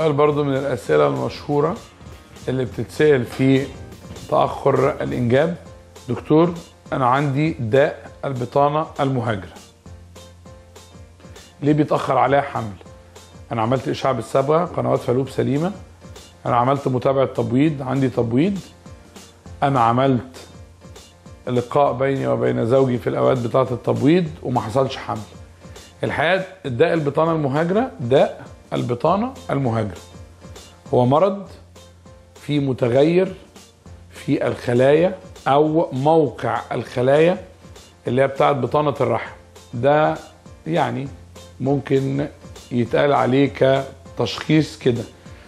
سؤال برضو من الأسئلة المشهورة اللي بتتسأل في تأخر الإنجاب دكتور أنا عندي داء البطانة المهاجرة ليه بيتأخر عليها حمل أنا عملت إشعاع بالصبغة قنوات فالوب سليمة أنا عملت متابعة تبويض عندي تبويض أنا عملت لقاء بيني وبين زوجي في الأوقات بتاعة التبويض وما حصلش حمل الحقيقة داء البطانة المهاجرة داء البطانة المهاجرة هو مرض في متغير في الخلايا أو موقع الخلايا اللي هي بتاعت بطانة الرحم ده يعني ممكن يتقال عليه كتشخيص كده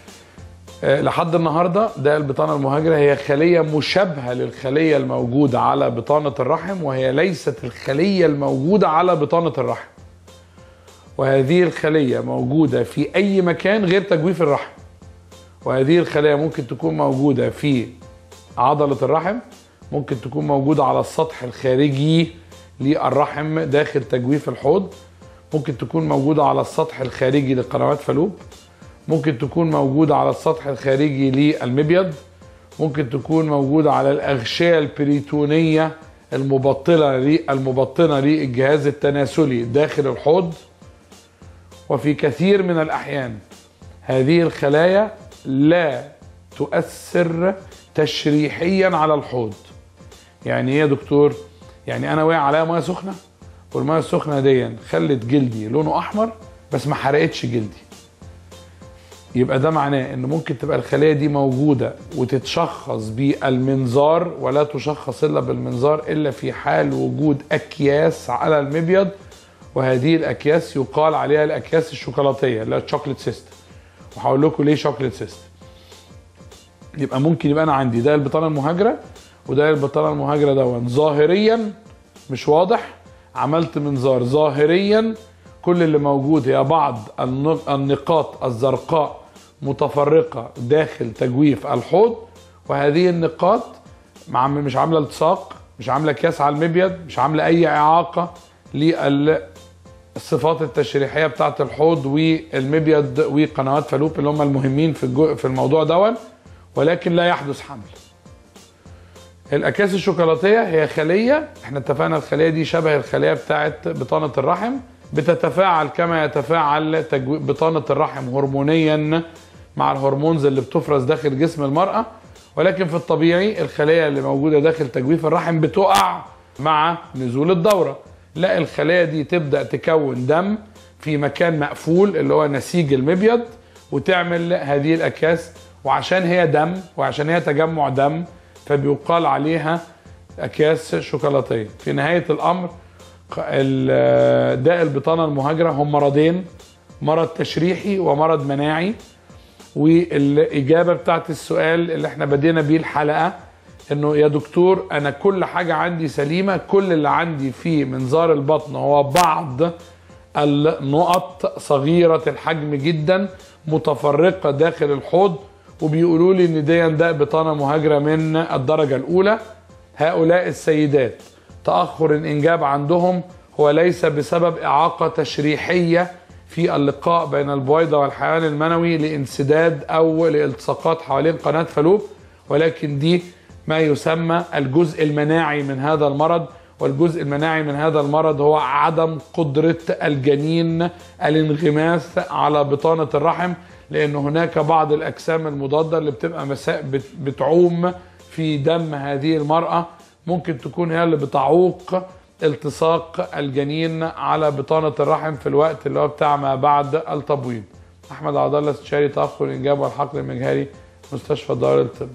أه لحد النهارده ده البطانه المهاجره هي خليه مشابهه للخليه الموجوده على بطانه الرحم وهي ليست الخليه الموجوده على بطانه الرحم. وهذه الخليه موجوده في اي مكان غير تجويف الرحم. وهذه الخليه ممكن تكون موجوده في عضله الرحم، ممكن تكون موجوده على السطح الخارجي للرحم داخل تجويف الحوض، ممكن تكون موجوده على السطح الخارجي لقنوات فالوب، ممكن تكون موجودة على السطح الخارجي للمبيض ممكن تكون موجودة على الأغشية البريتونية المبطنة المبطنة للجهاز التناسلي داخل الحوض وفي كثير من الأحيان هذه الخلايا لا تؤثر تشريحيا على الحوض يعني ايه يا دكتور يعني انا واقع عليها ميه سخنه والميه السخنه دي خلت جلدي لونه احمر بس ما حرقتش جلدي يبقى ده معناه ان ممكن تبقى الخليه دي موجوده وتتشخص بالمنظار ولا تشخص الا بالمنظار الا في حال وجود اكياس على المبيض وهذه الاكياس يقال عليها الاكياس الشوكولاتيه اللي هي الشوكليت سيست وهقول لكم ليه شوكليت سيست يبقى ممكن يبقى انا عندي ده البطانه المهاجره وده البطانه المهاجره دون ظاهريا مش واضح عملت منظار ظاهريا كل اللي موجود هي بعض النقاط الزرقاء متفرقة داخل تجويف الحوض وهذه النقاط مش عاملة التصاق مش عاملة كاس على المبيض مش عاملة أي إعاقة للصفات التشريحية بتاعة الحوض والمبيض وقنوات فالوب اللي هم المهمين في في الموضوع دون ولكن لا يحدث حمل. الأكياس الشوكولاتية هي خلية احنا اتفقنا الخلية دي شبه الخلية بتاعة بطانة الرحم بتتفاعل كما يتفاعل بطانة الرحم هرمونيا مع الهرمونز اللي بتفرز داخل جسم المرأة ولكن في الطبيعي الخلايا اللي موجودة داخل تجويف الرحم بتقع مع نزول الدورة لا الخلايا دي تبدأ تكون دم في مكان مقفول اللي هو نسيج المبيض وتعمل هذه الأكياس وعشان هي دم وعشان هي تجمع دم فبيقال عليها أكياس شوكولاتية في نهاية الأمر داء البطانه المهاجره هم مرضين مرض تشريحي ومرض مناعي والاجابه بتاعت السؤال اللي احنا بدينا بيه الحلقه انه يا دكتور انا كل حاجه عندي سليمه كل اللي عندي في منظار البطن هو بعض النقط صغيره الحجم جدا متفرقه داخل الحوض وبيقولوا لي ان دي داء بطانه مهاجره من الدرجه الاولى هؤلاء السيدات تأخر الإنجاب عندهم هو ليس بسبب إعاقة تشريحية في اللقاء بين البويضة والحيوان المنوي لانسداد أو لالتصاقات حوالين قناة فالوب ولكن دي ما يسمى الجزء المناعي من هذا المرض والجزء المناعي من هذا المرض هو عدم قدرة الجنين الانغماس على بطانة الرحم لأن هناك بعض الأجسام المضادة اللي بتبقى بتعوم في دم هذه المرأة ممكن تكون هي اللي بتعوق التصاق الجنين على بطانة الرحم في الوقت اللي هو بتاع ما بعد التبويض أحمد عبد الله استشاري تأخر الإنجاب والحقل المجهري مستشفى دار الطب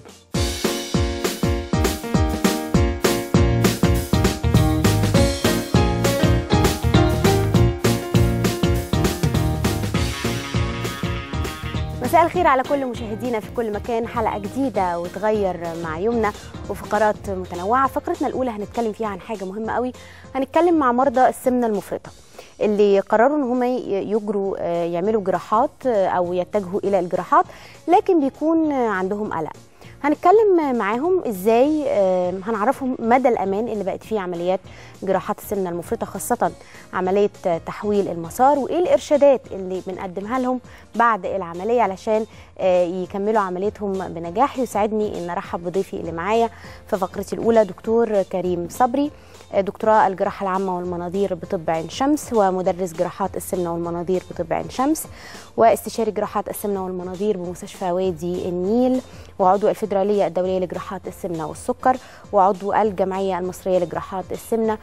مساء الخير على كل مشاهدينا في كل مكان حلقه جديده وتغير مع يومنا وفقرات متنوعه فقرتنا الاولى هنتكلم فيها عن حاجه مهمه قوي هنتكلم مع مرضى السمنه المفرطه اللي قرروا ان هم يجروا يعملوا جراحات او يتجهوا الى الجراحات لكن بيكون عندهم قلق هنتكلم معاهم ازاي آه، هنعرفهم مدى الامان اللي بقت فيه عمليات جراحات السمنه المفرطه خاصه عمليه آه، تحويل المسار وايه الارشادات اللي بنقدمها لهم بعد العمليه علشان آه، يكملوا عمليتهم بنجاح يسعدني ان ارحب بضيفي اللي معايا في فقرتي الاولى دكتور كريم صبري آه، دكتوراه الجراحه العامه والمناظير بطب عين شمس ومدرس جراحات السمنه والمناظير بطب عين شمس واستشاري جراحات السمنه والمناظير بمستشفى وادي النيل وعضو الفيدراليه الدوليه لجراحات السمنه والسكر وعضو الجمعيه المصريه لجراحات السمنه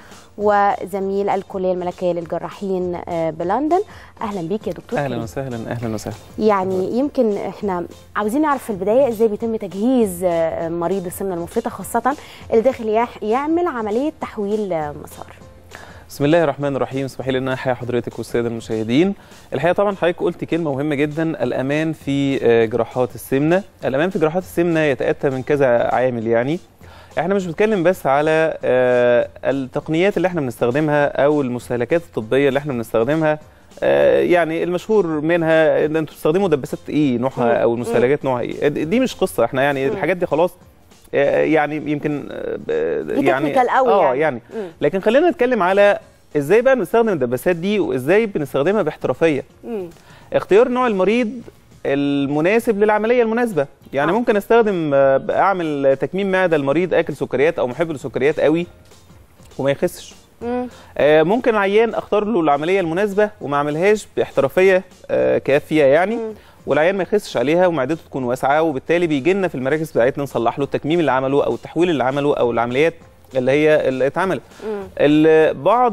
وزميل الكليه الملكيه للجراحين آه، بلندن اهلا بيك يا دكتور اهلا كريم. وسهلا اهلا وسهلا يعني يمكن احنا عاوزين نعرف في البدايه ازاي بيتم تجهيز آه، مريض السمنه المفرطه خاصه اللي داخل يح- يعمل عمليه تحويل آه، مسار بسم الله الرحمن الرحيم اسمحي لي ان انا احيي حضرتك والساده المشاهدين الحقيقه طبعا حضرتك قلت كلمه مهمه جدا الامان في آه، جراحات السمنه الامان في جراحات السمنه يتاتى من كذا عامل يعني احنا مش بنتكلم بس على آه، التقنيات اللي احنا بنستخدمها او المستهلكات الطبيه اللي احنا بنستخدمها آه، يعني المشهور منها ان انتوا بتستخدموا دباسات ايه مم. نوعها او المستهلكات نوعها ايه دي مش قصه احنا يعني مم. الحاجات دي خلاص آه، يعني يمكن آه، ب- دي يعني technical قوي اه يعني. يعني مم. لكن خلينا نتكلم على ازاي بقى بنستخدم الدباسات دي وازاي بنستخدمها باحترافيه مم. اختيار نوع المريض المناسب للعمليه المناسبه يعني آه. ممكن استخدم آه، اعمل تكميم معده المريض اكل سكريات او محب للسكريات قوي وما يخسش مم. آه، ممكن عيان اختار له العمليه المناسبه وما اعملهاش باحترافيه آه، كافيه يعني مم. والعيان ما يخسش عليها ومعدته تكون واسعه وبالتالي بيجي لنا في المراكز بتاعتنا نصلح له التكميم اللي عمله او التحويل اللي عمله او العمليات اللي هي اللي اتعملت مم. ال- بعض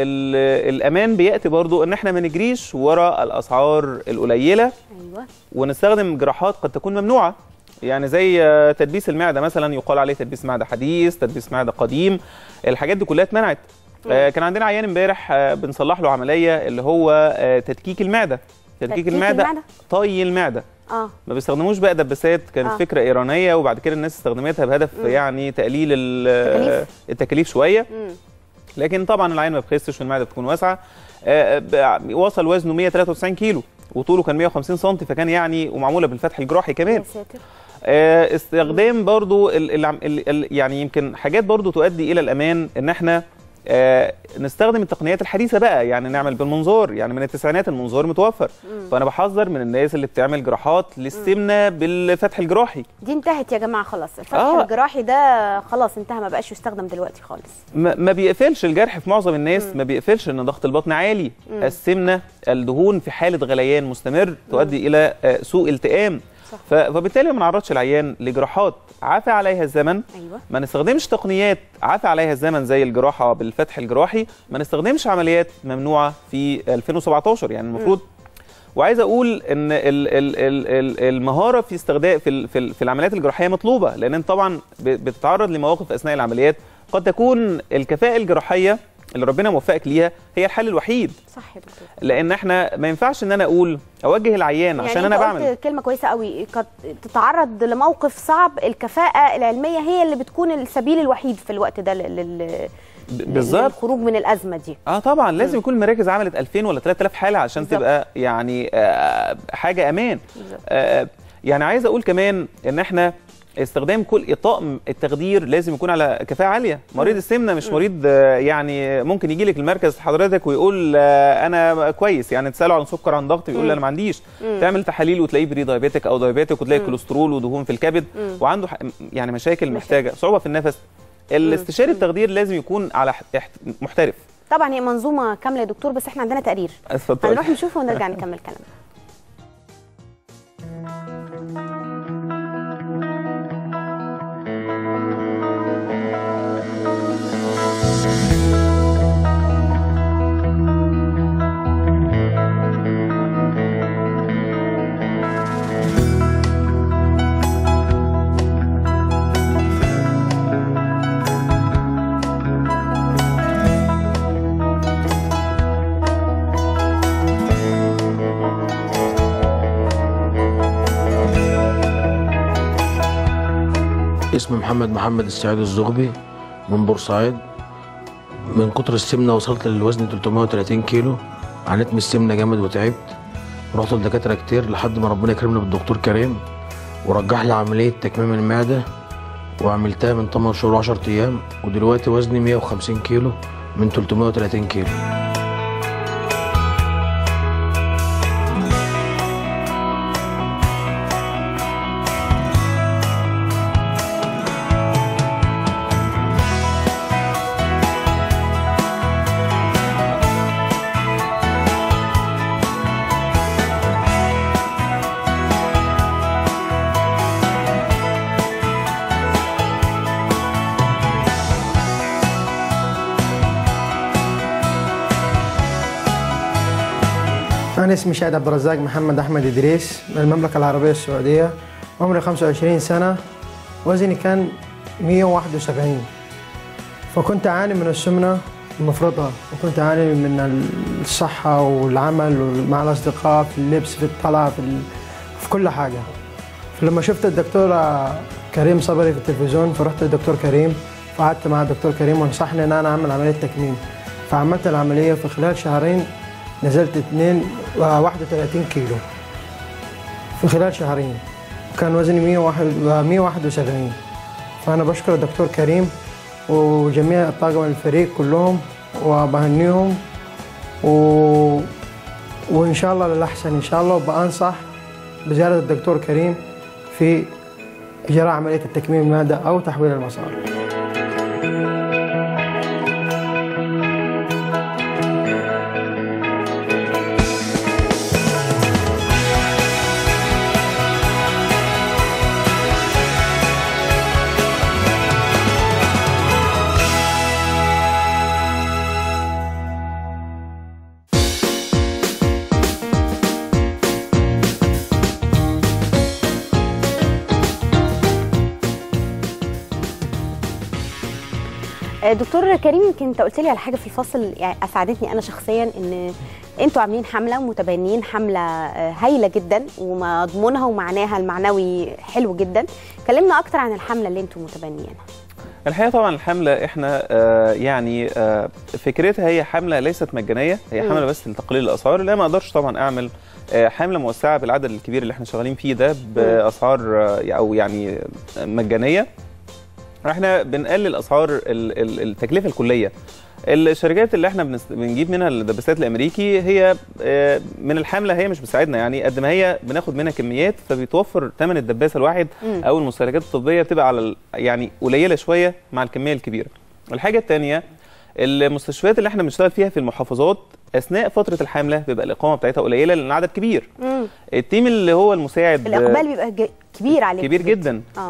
ال- الامان بياتي برضو ان احنا ما نجريش ورا الاسعار القليله ايوه ونستخدم جراحات قد تكون ممنوعه يعني زي آه، تدبيس المعده مثلا يقال عليه تدبيس معده حديث تدبيس معده قديم الحاجات دي كلها اتمنعت آه، كان عندنا عيان امبارح آه، بنصلح له عمليه اللي هو آه، تدكيك المعده تدكيك المعده طي المعده اه ما بيستخدموش بقى دباسات كانت آه. آه. فكره ايرانيه وبعد كده الناس استخدمتها بهدف مم. يعني تقليل ال- التكاليف. التكاليف شويه مم. لكن طبعا العين ما بخسش والمعده بتكون واسعه آه، ب- وصل وزنه 193 كيلو وطوله كان 150 سم فكان يعني ومعموله بالفتح الجراحي كمان يا ساتر آه، استخدام برضو ال ال ال ال يعني يمكن حاجات برضو تؤدي الى الامان ان احنا آه، نستخدم التقنيات الحديثه بقى يعني نعمل بالمنظار يعني من التسعينات المنظار متوفر مم. فانا بحذر من الناس اللي بتعمل جراحات للسمنه بالفتح الجراحي دي انتهت يا جماعه خلاص الفتح آه. الجراحي ده خلاص انتهى ما بقاش يستخدم دلوقتي خالص ما ما بيقفلش الجرح في معظم الناس ما بيقفلش ان ضغط البطن عالي مم. السمنه الدهون في حاله غليان مستمر تؤدي الى آه، سوء التئام صح. ف- فبالتالي ما نعرضش العيان لجراحات عافى عليها الزمن ايوه ما نستخدمش تقنيات عافى عليها الزمن زي الجراحه بالفتح الجراحي ما نستخدمش عمليات ممنوعه في 2017 يعني المفروض وعايز اقول ان ال ال ال ال المهاره في استخدام في ال- في, ال- في العمليات الجراحيه مطلوبه لان انت طبعا ب- بتتعرض لمواقف اثناء العمليات قد تكون الكفاءه الجراحيه اللي ربنا موفقك ليها هي الحل الوحيد صح يا دكتور لان احنا ما ينفعش ان انا اقول اوجه العيان عشان يعني انا انت بعمل قلت كلمه كويسه قوي قد تتعرض لموقف صعب الكفاءه العلميه هي اللي بتكون السبيل الوحيد في الوقت ده لل- لل- ب- بالظبط للخروج من الازمه دي اه طبعا لازم يكون المراكز عملت 2000 ولا 3000 حاله عشان بالظبط. تبقى يعني آه حاجه امان بالظبط. آه يعني عايز اقول كمان ان احنا استخدام كل طاقم التخدير لازم يكون على كفاءه عاليه مريض السمنه مش مريض آه، يعني ممكن يجي لك المركز حضرتك ويقول آه، انا كويس يعني تساله عن سكر عن ضغط يقول مم. انا ما عنديش مم. تعمل تحاليل وتلاقيه بري دايابيتك او دايابيتك وتلاقي كوليسترول ودهون في الكبد مم. وعنده ح- يعني مشاكل مشاكل. محتاجه صعوبه في النفس الاستشاري التخدير لازم يكون على ح- احت- محترف طبعا هي منظومه كامله يا دكتور بس احنا عندنا تقرير اتفضل هنروح نشوفه ونرجع نكمل كلامنا اسمي محمد محمد السعيد الزغبي من بورسعيد من كتر السمنه وصلت للوزن 330 كيلو عانيت من السمنه جامد وتعبت رحت لدكاتره كتير لحد ما ربنا يكرمني بالدكتور كريم ورجح لي عملية تكميم المعدة وعملتها من 8 شهور و10 أيام ودلوقتي وزني 150 كيلو من 330 كيلو أنا اسمي شاهد عبد الرزاق محمد أحمد إدريس من المملكة العربية السعودية عمري 25 سنة وزني كان 171 فكنت أعاني من السمنة المفرطة وكنت أعاني من الصحة والعمل مع الأصدقاء في اللبس في الطلعة في, ال... في كل حاجة فلما شفت الدكتور كريم صبري في التلفزيون فرحت للدكتور كريم وقعدت مع الدكتور كريم ونصحني ان انا اعمل عمليه تكميم فعملت العمليه في خلال شهرين نزلت 2 31 كيلو في خلال شهرين كان وزني 171 فانا بشكر الدكتور كريم وجميع الطاقم الفريق كلهم وبهنيهم و... وان شاء الله للاحسن ان شاء الله وبانصح بزياره الدكتور كريم في اجراء عمليه التكميم المعده او تحويل المسار دكتور كريم يمكن انت قلت لي على حاجه في الفصل يعني اسعدتني انا شخصيا ان انتوا عاملين حمله ومتبنيين حمله هايله جدا ومضمونها ومعناها المعنوي حلو جدا كلمنا اكتر عن الحمله اللي انتوا متبنيينها الحقيقه طبعا الحمله احنا آه يعني آه فكرتها هي حمله ليست مجانيه هي حمله بس لتقليل الاسعار لا ما اقدرش طبعا اعمل آه حمله موسعه بالعدد الكبير اللي احنا شغالين فيه ده باسعار او يعني مجانيه احنا بنقلل اسعار التكلفه الكليه الشركات اللي احنا بنجيب منها الدباسات الامريكي هي من الحمله هي مش بتساعدنا يعني قد ما هي بناخد منها كميات فبيتوفر ثمن الدباسه الواحد او المستهلكات الطبيه بتبقى على يعني قليله شويه مع الكميه الكبيره. الحاجه الثانيه المستشفيات اللي احنا بنشتغل فيها في المحافظات اثناء فتره الحمله بيبقى الاقامه بتاعتها قليله لان العدد كبير. مم. التيم اللي هو المساعد الاقبال بيبقى كبير عليه كبير جدا آه.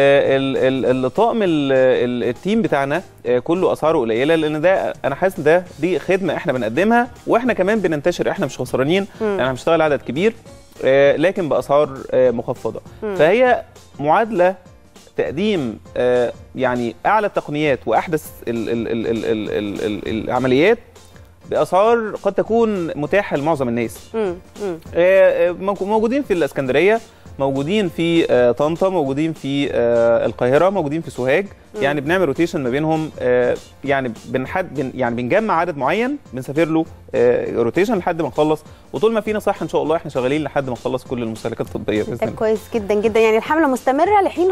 الطاقم التيم بتاعنا كله اسعاره قليله لان ده انا حاسس ده دي خدمه احنا بنقدمها واحنا كمان بننتشر احنا مش خسرانين احنا بنشتغل عدد كبير لكن باسعار مخفضه مم. فهي معادله تقديم يعني اعلى التقنيات واحدث ال ال ال ال ال ال ال العمليات باسعار قد تكون متاحه لمعظم الناس مم. مم. موجودين في الاسكندريه موجودين في طنطا موجودين في القاهره موجودين في سوهاج م. يعني بنعمل روتيشن ما بينهم يعني بنحد بن يعني بنجمع عدد معين بنسافر له روتيشن لحد ما نخلص وطول ما فينا صح ان شاء الله احنا شغالين لحد ما نخلص كل المستهلكات الطبيه باذن الله كويس جدا جدا يعني الحمله مستمره لحين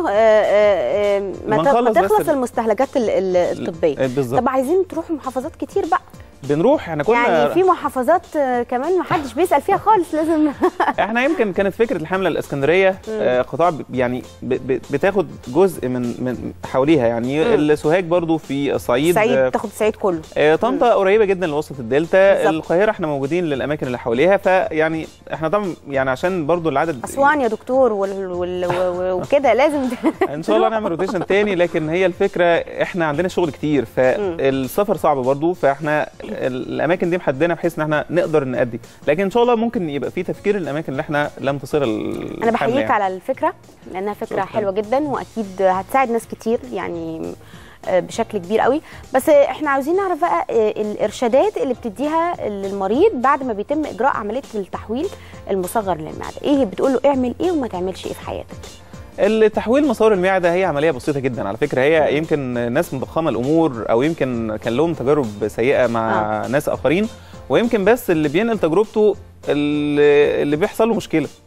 ما تخلص المستهلكات الطبيه بالظبط طب عايزين تروحوا محافظات كتير بقى بنروح احنا كنا يعني في محافظات كمان ما حدش بيسال فيها خالص لازم احنا يمكن كانت فكره الحمله الاسكندريه آه قطاع يعني بتاخد جزء من من حواليها يعني السوهاج برضو في الصعيد الصعيد تاخد الصعيد كله آه طنطا قريبه جدا لوسط الدلتا بالزبط. القاهره احنا موجودين للاماكن اللي حواليها فيعني احنا طبعا يعني عشان برضو العدد اسوان يا دكتور وكده لازم ان شاء الله نعمل روتيشن تاني لكن هي الفكره احنا عندنا شغل كتير فالسفر صعب برضو فاحنا الاماكن دي محددنا بحيث ان احنا نقدر نأدي لكن ان شاء الله ممكن يبقى في تفكير الاماكن اللي احنا لم تصل انا بحييك يعني. على الفكره لانها فكره حلوه جدا واكيد هتساعد ناس كتير يعني بشكل كبير قوي بس احنا عاوزين نعرف بقى الارشادات اللي بتديها للمريض بعد ما بيتم اجراء عمليه التحويل المصغر للمعده ايه بتقول له اعمل ايه وما تعملش ايه في حياتك التحويل مسار المعده هي عمليه بسيطه جدا على فكره هي يمكن ناس مضخمه الامور او يمكن كان لهم تجارب سيئه مع آه. ناس اخرين ويمكن بس اللي بينقل تجربته اللي بيحصل له مشكله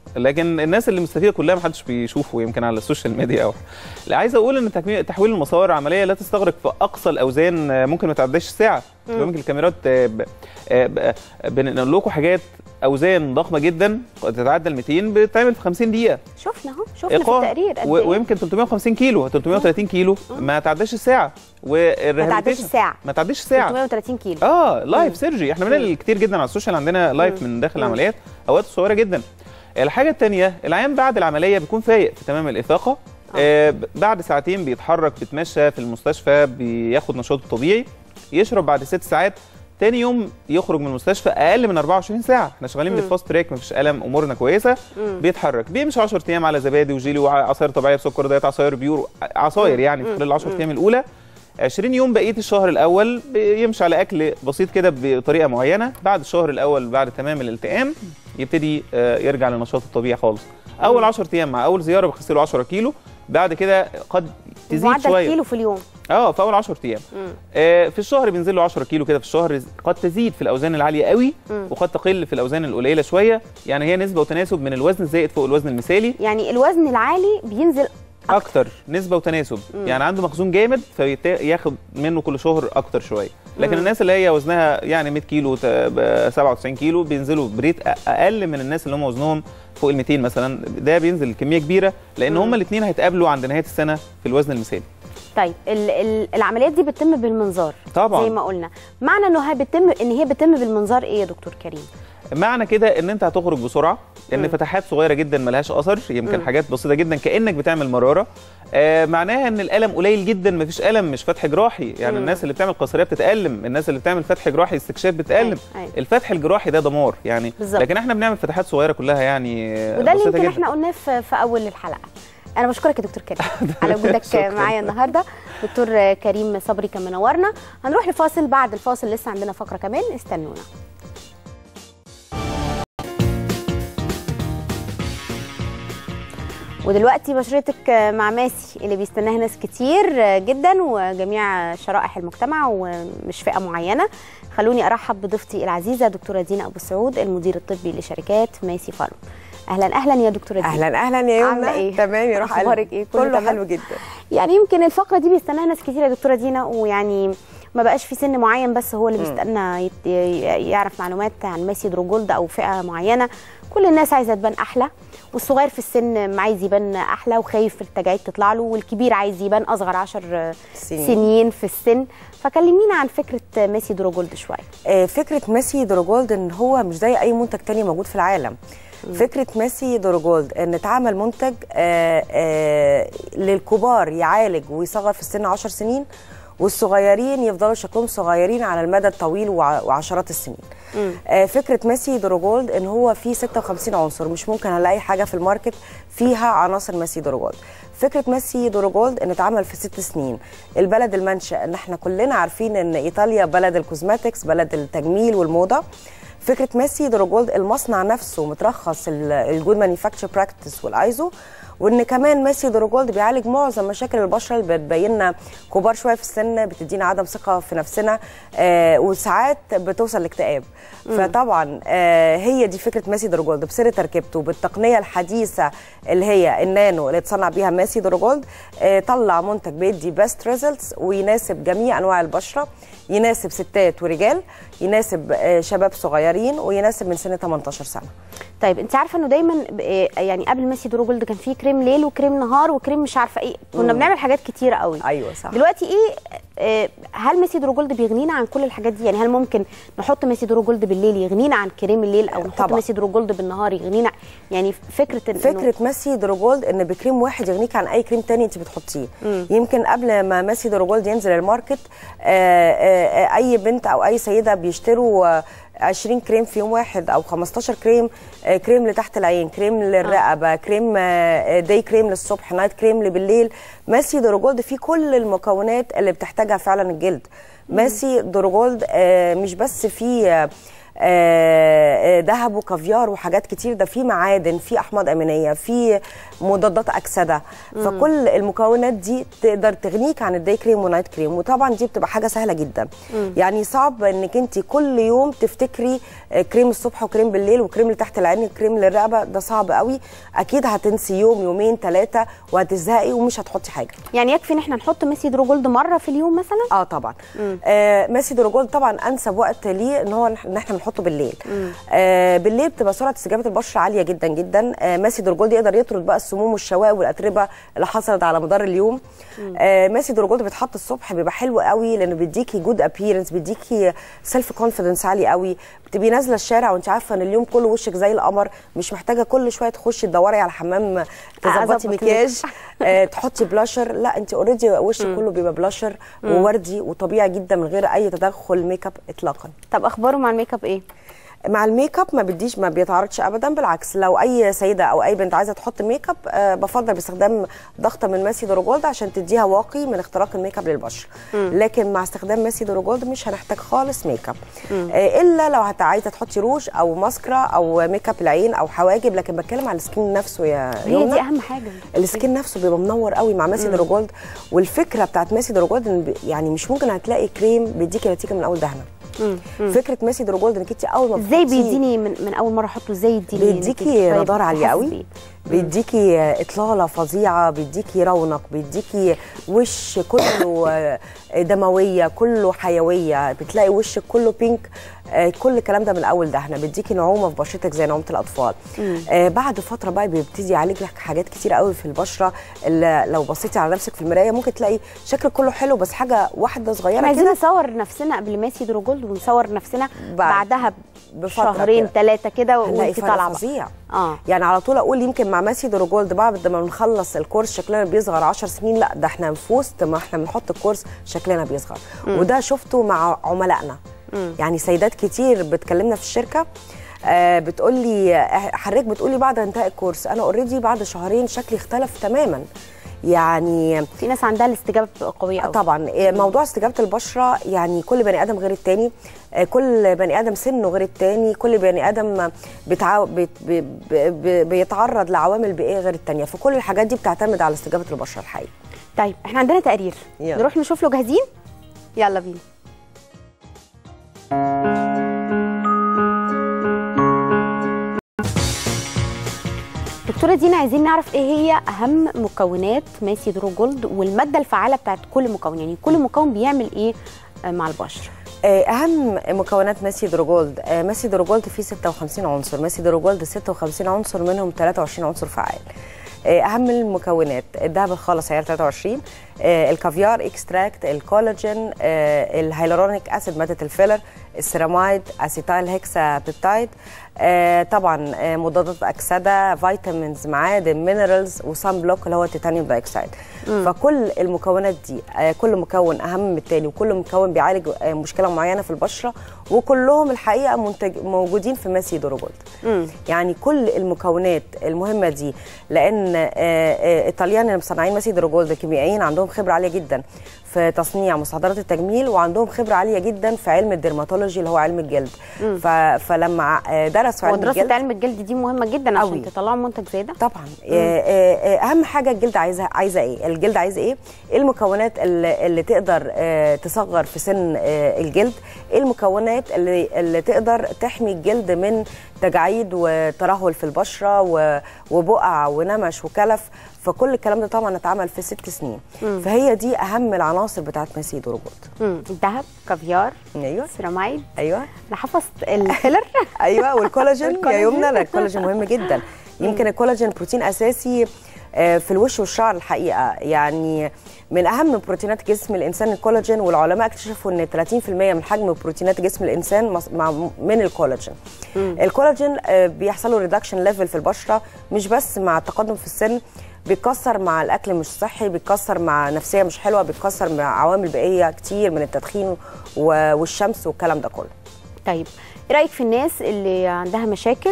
لكن الناس اللي مستفيده كلها ما حدش بيشوفه يمكن على السوشيال ميديا او اللي عايز اقول ان تكميل تحويل المسار عمليه لا تستغرق في اقصى الاوزان آه، ممكن ما تعديش الساعه ممكن الكاميرات آه، ب- آه، ب- بنقول لكم حاجات اوزان ضخمه جدا قد تتعدى ال 200 بتتعمل في 50 دقيقه شفنا اهو شفنا في ايقاع التقرير قد و- ايه ويمكن 350 كيلو 330 كيلو ما تعداش الساعه ما تعديش والريهابيليتيشن الساعه ما تعديش الساعه 330 كيلو اه لايف سيرجي احنا بننقل كتير جدا على السوشيال عندنا لايف من داخل العمليات اوقات صغيره جدا الحاجه الثانيه العيان بعد العمليه بيكون فايق في تمام الافاقه آه ب- بعد ساعتين بيتحرك بيتمشى في المستشفى بياخد نشاطه الطبيعي يشرب بعد ست ساعات تاني يوم يخرج من المستشفى اقل من 24 ساعه احنا شغالين بالفاست تراك مفيش الم امورنا كويسه بيتحرك بيمشي 10 ايام على زبادي وجيلي وعصاير طبيعيه بسكر دايت عصاير بيور عصاير يعني في خلال ال 10 ايام الاولى 20 يوم بقيه الشهر الاول بيمشي على اكل بسيط كده بطريقه معينه بعد الشهر الاول بعد تمام الالتئام يبتدي آه، يرجع للنشاط الطبيعي خالص اول 10 ايام مع اول زياره بخسله 10 كيلو بعد كده قد تزيد معدل شويه كيلو في اليوم اه في اول 10 ايام آه في الشهر بينزل له 10 كيلو كده في الشهر قد تزيد في الاوزان العاليه قوي وقد تقل في الاوزان القليله شويه يعني هي نسبه وتناسب من الوزن الزائد فوق الوزن المثالي يعني الوزن العالي بينزل اكتر نسبه وتناسب يعني عنده مخزون جامد فياخد منه كل شهر اكتر شويه لكن الناس اللي هي وزنها يعني 100 كيلو ت- ب 97 كيلو بينزلوا بريت أ- اقل من الناس اللي هم وزنهم فوق ال 200 مثلا ده بينزل كميه كبيره لان هم الاثنين هيتقابلوا عند نهايه السنه في الوزن المثالي طيب ال ال العمليات دي بتتم بالمنظار طبعاً. زي ما قلنا معنى انه هي بتتم ان هي بتتم بالمنظار ايه يا دكتور كريم معنى كده ان انت هتخرج بسرعه ان فتحات صغيره جدا ملهاش اثر يمكن حاجات بسيطه جدا كانك بتعمل مراره آه معناها ان الالم قليل جدا مفيش الم مش فتح جراحي يعني الناس اللي بتعمل قيصريه بتتالم الناس اللي بتعمل فتح جراحي استكشاف بتتالم أيوة، أيوة. الفتح الجراحي ده دمار يعني بالظبط. لكن احنا بنعمل فتحات صغيره كلها يعني آه، وده اللي بسيطة يمكن جداً. احنا قلناه في, في اول الحلقه انا بشكرك يا دكتور كريم على وجودك شكراً. معايا النهارده دكتور كريم صبري كان منورنا هنروح لفاصل بعد الفاصل لسه عندنا فقره كمان استنونا ودلوقتي بشرتك مع ماسي اللي بيستناها ناس كتير جدا وجميع شرائح المجتمع ومش فئه معينه خلوني ارحب بضيفتي العزيزه دكتوره دينا ابو سعود المدير الطبي لشركات ماسي فارم اهلا اهلا يا دكتوره دينا اهلا اهلا يا عاملة يمنى إيه؟ تمام يا روح قلبي. أخبارك إيه؟ كله كله تمام؟ حلو جدا يعني يمكن الفقره دي بيستناها ناس كتير يا دكتوره دينا ويعني ما بقاش في سن معين بس هو اللي بيستنى يت- يعرف معلومات عن ميسي دروجولد او فئه معينه كل الناس عايزه تبان احلى والصغير في السن عايز يبان احلى وخايف التجاعيد تطلع له والكبير عايز يبان اصغر 10 سنين. سنين في السن فكلمينا عن فكره ميسي دروجولد شويه آه، فكره ميسي دروجولد ان هو مش زي اي منتج تاني موجود في العالم فكره ميسي دروجولد ان اتعمل منتج آه، آه، للكبار يعالج ويصغر في السن 10 سنين والصغيرين يفضلوا شكلهم صغيرين على المدى الطويل وع- وعشرات السنين آه، فكره ميسي دروجولد ان هو فيه 56 عنصر مش ممكن هنلاقي حاجه في الماركت فيها عناصر ميسي دروجولد فكره ميسي دروجولد ان اتعمل في ست سنين البلد المنشا ان احنا كلنا عارفين ان ايطاليا بلد الكوزماتكس بلد التجميل والموضه فكره ميسي دروجولد المصنع نفسه مترخص ال- الجود مانيفاكتشر براكتس والايزو وان كمان ميسي دروجولد بيعالج معظم مشاكل البشره اللي بتبيننا كبار شويه في السن بتدينا عدم ثقه في نفسنا آه وساعات بتوصل لاكتئاب فطبعا آه هي دي فكره ميسي دروجولد بسر تركيبته بالتقنيه الحديثه اللي هي النانو اللي اتصنع بيها ميسي دروجولد آه طلع منتج بيدي بيست ريزلتس ويناسب جميع انواع البشره يناسب ستات ورجال يناسب آه شباب صغيرين ويناسب من سن 18 سنه طيب انت عارفه انه دايما ب- إيه يعني قبل ميسي دروجولد كان في كريم ليل وكريم نهار وكريم مش عارفه ايه كنا بنعمل حاجات كتيره قوي ايوه صح دلوقتي ايه آه، هل ميسي دروجولد بيغنينا عن كل الحاجات دي يعني هل ممكن نحط ميسي دروجولد بالليل يغنينا عن كريم الليل او نحط طبعا. ميسي دروجولد بالنهار يغنينا يعني فكره إن- إنه- فكره ماسي دروجولد ان بكريم واحد يغنيك عن اي كريم تاني انت بتحطيه يمكن قبل ما ماسي دروجولد ينزل الماركت آه، آه، آه، اي بنت او اي سيده بيشتروا آه، 20 كريم في يوم واحد او 15 كريم آه، كريم لتحت العين كريم للرقبه كريم آه، داي كريم للصبح نايت كريم اللي بالليل ماسي دروجولد فيه كل المكونات اللي بتحتاجها فعلا الجلد ماسي دروجولد آه، مش بس فيه آه، آه، آه، ذهب وكافيار وحاجات كتير ده في معادن في احماض امينيه في مضادات اكسده فكل المكونات دي تقدر تغنيك عن الداي كريم ونايت كريم وطبعا دي بتبقى حاجه سهله جدا يعني صعب انك انت كل يوم تفتكري آه، كريم الصبح وكريم بالليل وكريم اللي تحت العين وكريم للرقبه ده صعب قوي اكيد هتنسي يوم يومين ثلاثه وهتزهقي ومش هتحطي حاجه يعني يكفي ان احنا نحط ميسي درو جولد مره في اليوم مثلا اه طبعا آه ماسي دروجول طبعا انسب وقت ليه ان هو ان احنا بنحطه بالليل آه بالليل بتبقى سرعه استجابه البشره عاليه جدا جدا آه ماسي دروجول يقدر يطرد بقى السموم والشوائب والاتربه اللي حصلت على مدار اليوم آه ماسي دروجول بيتحط الصبح بيبقى حلو قوي لانه بيديكي جود ابييرنس بيديكي سيلف كونفيدنس عالي قوي بتبقي نازله الشارع وانت عارفه ان اليوم كله وشك زي القمر مش محتاجه كل شويه تخشي تدوري على حمام تظبطي أظبط مكياج آه تحطي بلاشر لا انت اوريدي وشك كله بيبقى بلاشر ووردي وطبيعي جدا من غير اي تدخل ميك اب اطلاقا طب اخباره مع الميك اب ايه مع الميك اب ما بديش ما بيتعارضش ابدا بالعكس لو اي سيده او اي بنت عايزه تحط ميك اب آه بفضل باستخدام ضغطه من ماسي دروجولد عشان تديها واقي من اختراق الميك اب للبشره لكن مع استخدام ماسي دروجولد مش هنحتاج خالص ميك اب آه الا لو هت عايزه تحطي روج او ماسكرا او ميك اب العين او حواجب لكن بتكلم على السكين نفسه يا هي يمنى. دي اهم حاجه السكين نفسه بيبقى منور قوي مع ماسي دروجولد والفكره بتاعت ماسي دروجولد إن ب- يعني مش ممكن هتلاقي كريم بيديكي نتيجه من اول دهنه فكره ماسي دروجولد انك انت اول ما ازاي بتحطيه- بيديني من, من اول مره احطه ازاي يديني بيديكي نتيجة؟ طيب نضاره عاليه حاسس قوي بإيه؟ بيديكي اطلاله فظيعه بيديكي رونق بيديكي وش كله دمويه كله حيويه بتلاقي وشك كله بينك آه، كل الكلام ده من اول دهنه بيديكي نعومه في بشرتك زي نعومه الاطفال آه بعد فتره بقى بيبتدي يعالج لك حاجات كتير قوي في البشره اللي لو بصيتي على نفسك في المرايه ممكن تلاقي شكلك كله حلو بس حاجه واحده احنا صغيره عايزين كده نصور نفسنا قبل ماسي درو جولد ونصور نفسنا بعد- بعدها بفترة بشهرين كده. ثلاثه كده هنلاقي وانت فرق طالعه بقى. فظيع اه يعني على طول اقول يمكن مع ماسي دروجولد بعد ما بنخلص الكورس شكلنا بيصغر 10 سنين لا ده احنا في وسط ما احنا بنحط الكورس شكلنا بيصغر وده شفته مع عملائنا يعني سيدات كتير بتكلمنا في الشركه آه بتقول لي حضرتك بتقولي بعد انتهاء الكورس انا اوريدي بعد شهرين شكلي اختلف تماما يعني في ناس عندها الاستجابه بتبقى قويه قوي طبعا إيه، موضوع استجابه البشره يعني كل بني ادم غير التاني آه، كل بني ادم سنه غير التاني كل بني ادم بتعو... بت... ب... ب... ب... بيتعرض لعوامل بيئيه غير التانيه فكل الحاجات دي بتعتمد على استجابه البشره الحقيقيه طيب احنا عندنا تقرير يلا. نروح نشوف له جاهزين يلا بينا دكتوره دينا عايزين نعرف ايه هي اهم مكونات ماسي درو جولد والماده الفعاله بتاعت كل مكون يعني كل مكون بيعمل ايه آه، مع البشره آه، اهم مكونات ماسي دروجولد آه، ماسي دروجولد فيه 56 عنصر ماسي دروجولد 56 عنصر منهم 23 عنصر فعال آه، اهم المكونات الذهب الخالص عيار 23 آه، الكافيار اكستراكت الكولاجين آه، الهيلورونيك اسيد ماده الفيلر السيراميد اسيتايل هيكسا بيبتايد آه، طبعا آه، مضادات اكسده فيتامينز معادن مينرالز وصن بلوك اللي هو التيتانيوم دايوكسيد فكل المكونات دي آه، كل مكون اهم من التاني وكل مكون بيعالج آه، مشكله معينه في البشره وكلهم الحقيقه منتج موجودين في ماسي دروجولد يعني كل المكونات المهمه دي لان آه، آه، الطليان اللي مصنعين ماسي دروجولد الكيميائيين عندهم خبره عاليه جدا في تصنيع مستحضرات التجميل وعندهم خبره عاليه جدا في علم الدرماتولوجي اللي هو علم الجلد ف... فلما آه، درسوا علم ودراسه الجلد علم الجلد دي مهمه جدا عشان أوي. تطلعوا منتج زي ده طبعا آه، آه، آه، اهم حاجه الجلد عايزه عايزه ايه الجلد عايز ايه ايه المكونات اللي, اللي تقدر آه، تصغر في سن آه، الجلد ايه المكونات اللي, اللي تقدر تحمي الجلد من تجاعيد وترهل في البشره و- وبقع ونمش وكلف فكل الكلام ده طبعا اتعمل في ست سنين فهي دي اهم العناصر بتاعت ماسي دروجولد مم. الذهب كافيار ايوه سيراميد ايوه انا حفظت الفيلر ايوه والكولاجين يا والكولاجين. يمنى لا الكولاجين مهم جدا يمكن الكولاجين بروتين اساسي آه، في الوش والشعر الحقيقه يعني من اهم بروتينات جسم الانسان الكولاجين والعلماء اكتشفوا ان 30% من حجم بروتينات جسم الانسان مص- مع- من الكولاجين الكولاجين آه، بيحصل له ريدكشن ليفل في البشره مش بس مع التقدم في السن بيتكسر مع الاكل مش صحي بيتكسر مع نفسيه مش حلوه بيتكسر مع عوامل بيئيه كتير من التدخين و- والشمس والكلام ده كله طيب ايه رايك في الناس اللي عندها مشاكل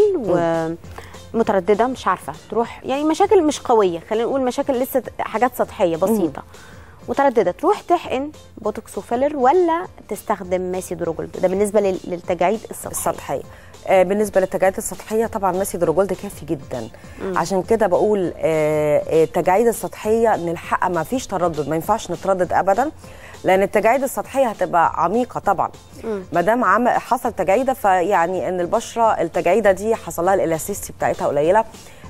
ومتردده مش عارفه تروح يعني مشاكل مش قويه خلينا نقول مشاكل لسه حاجات سطحيه بسيطه متردده تروح تحقن بوتوكس وفيلر ولا تستخدم ماسي دروجولد ده بالنسبه لل- للتجاعيد السطحيه السطحيه آه، بالنسبه للتجاعيد السطحيه طبعا ماسي دروجولد كافي جدا عشان كده بقول آه، آه، التجاعيد السطحيه نلحقها ما فيش تردد ما ينفعش نتردد ابدا لان التجاعيد السطحيه هتبقى عميقه طبعا ما دام عم- حصل تجاعيده فيعني ان البشره التجاعيده دي حصل لها الالاستيستي بتاعتها قليله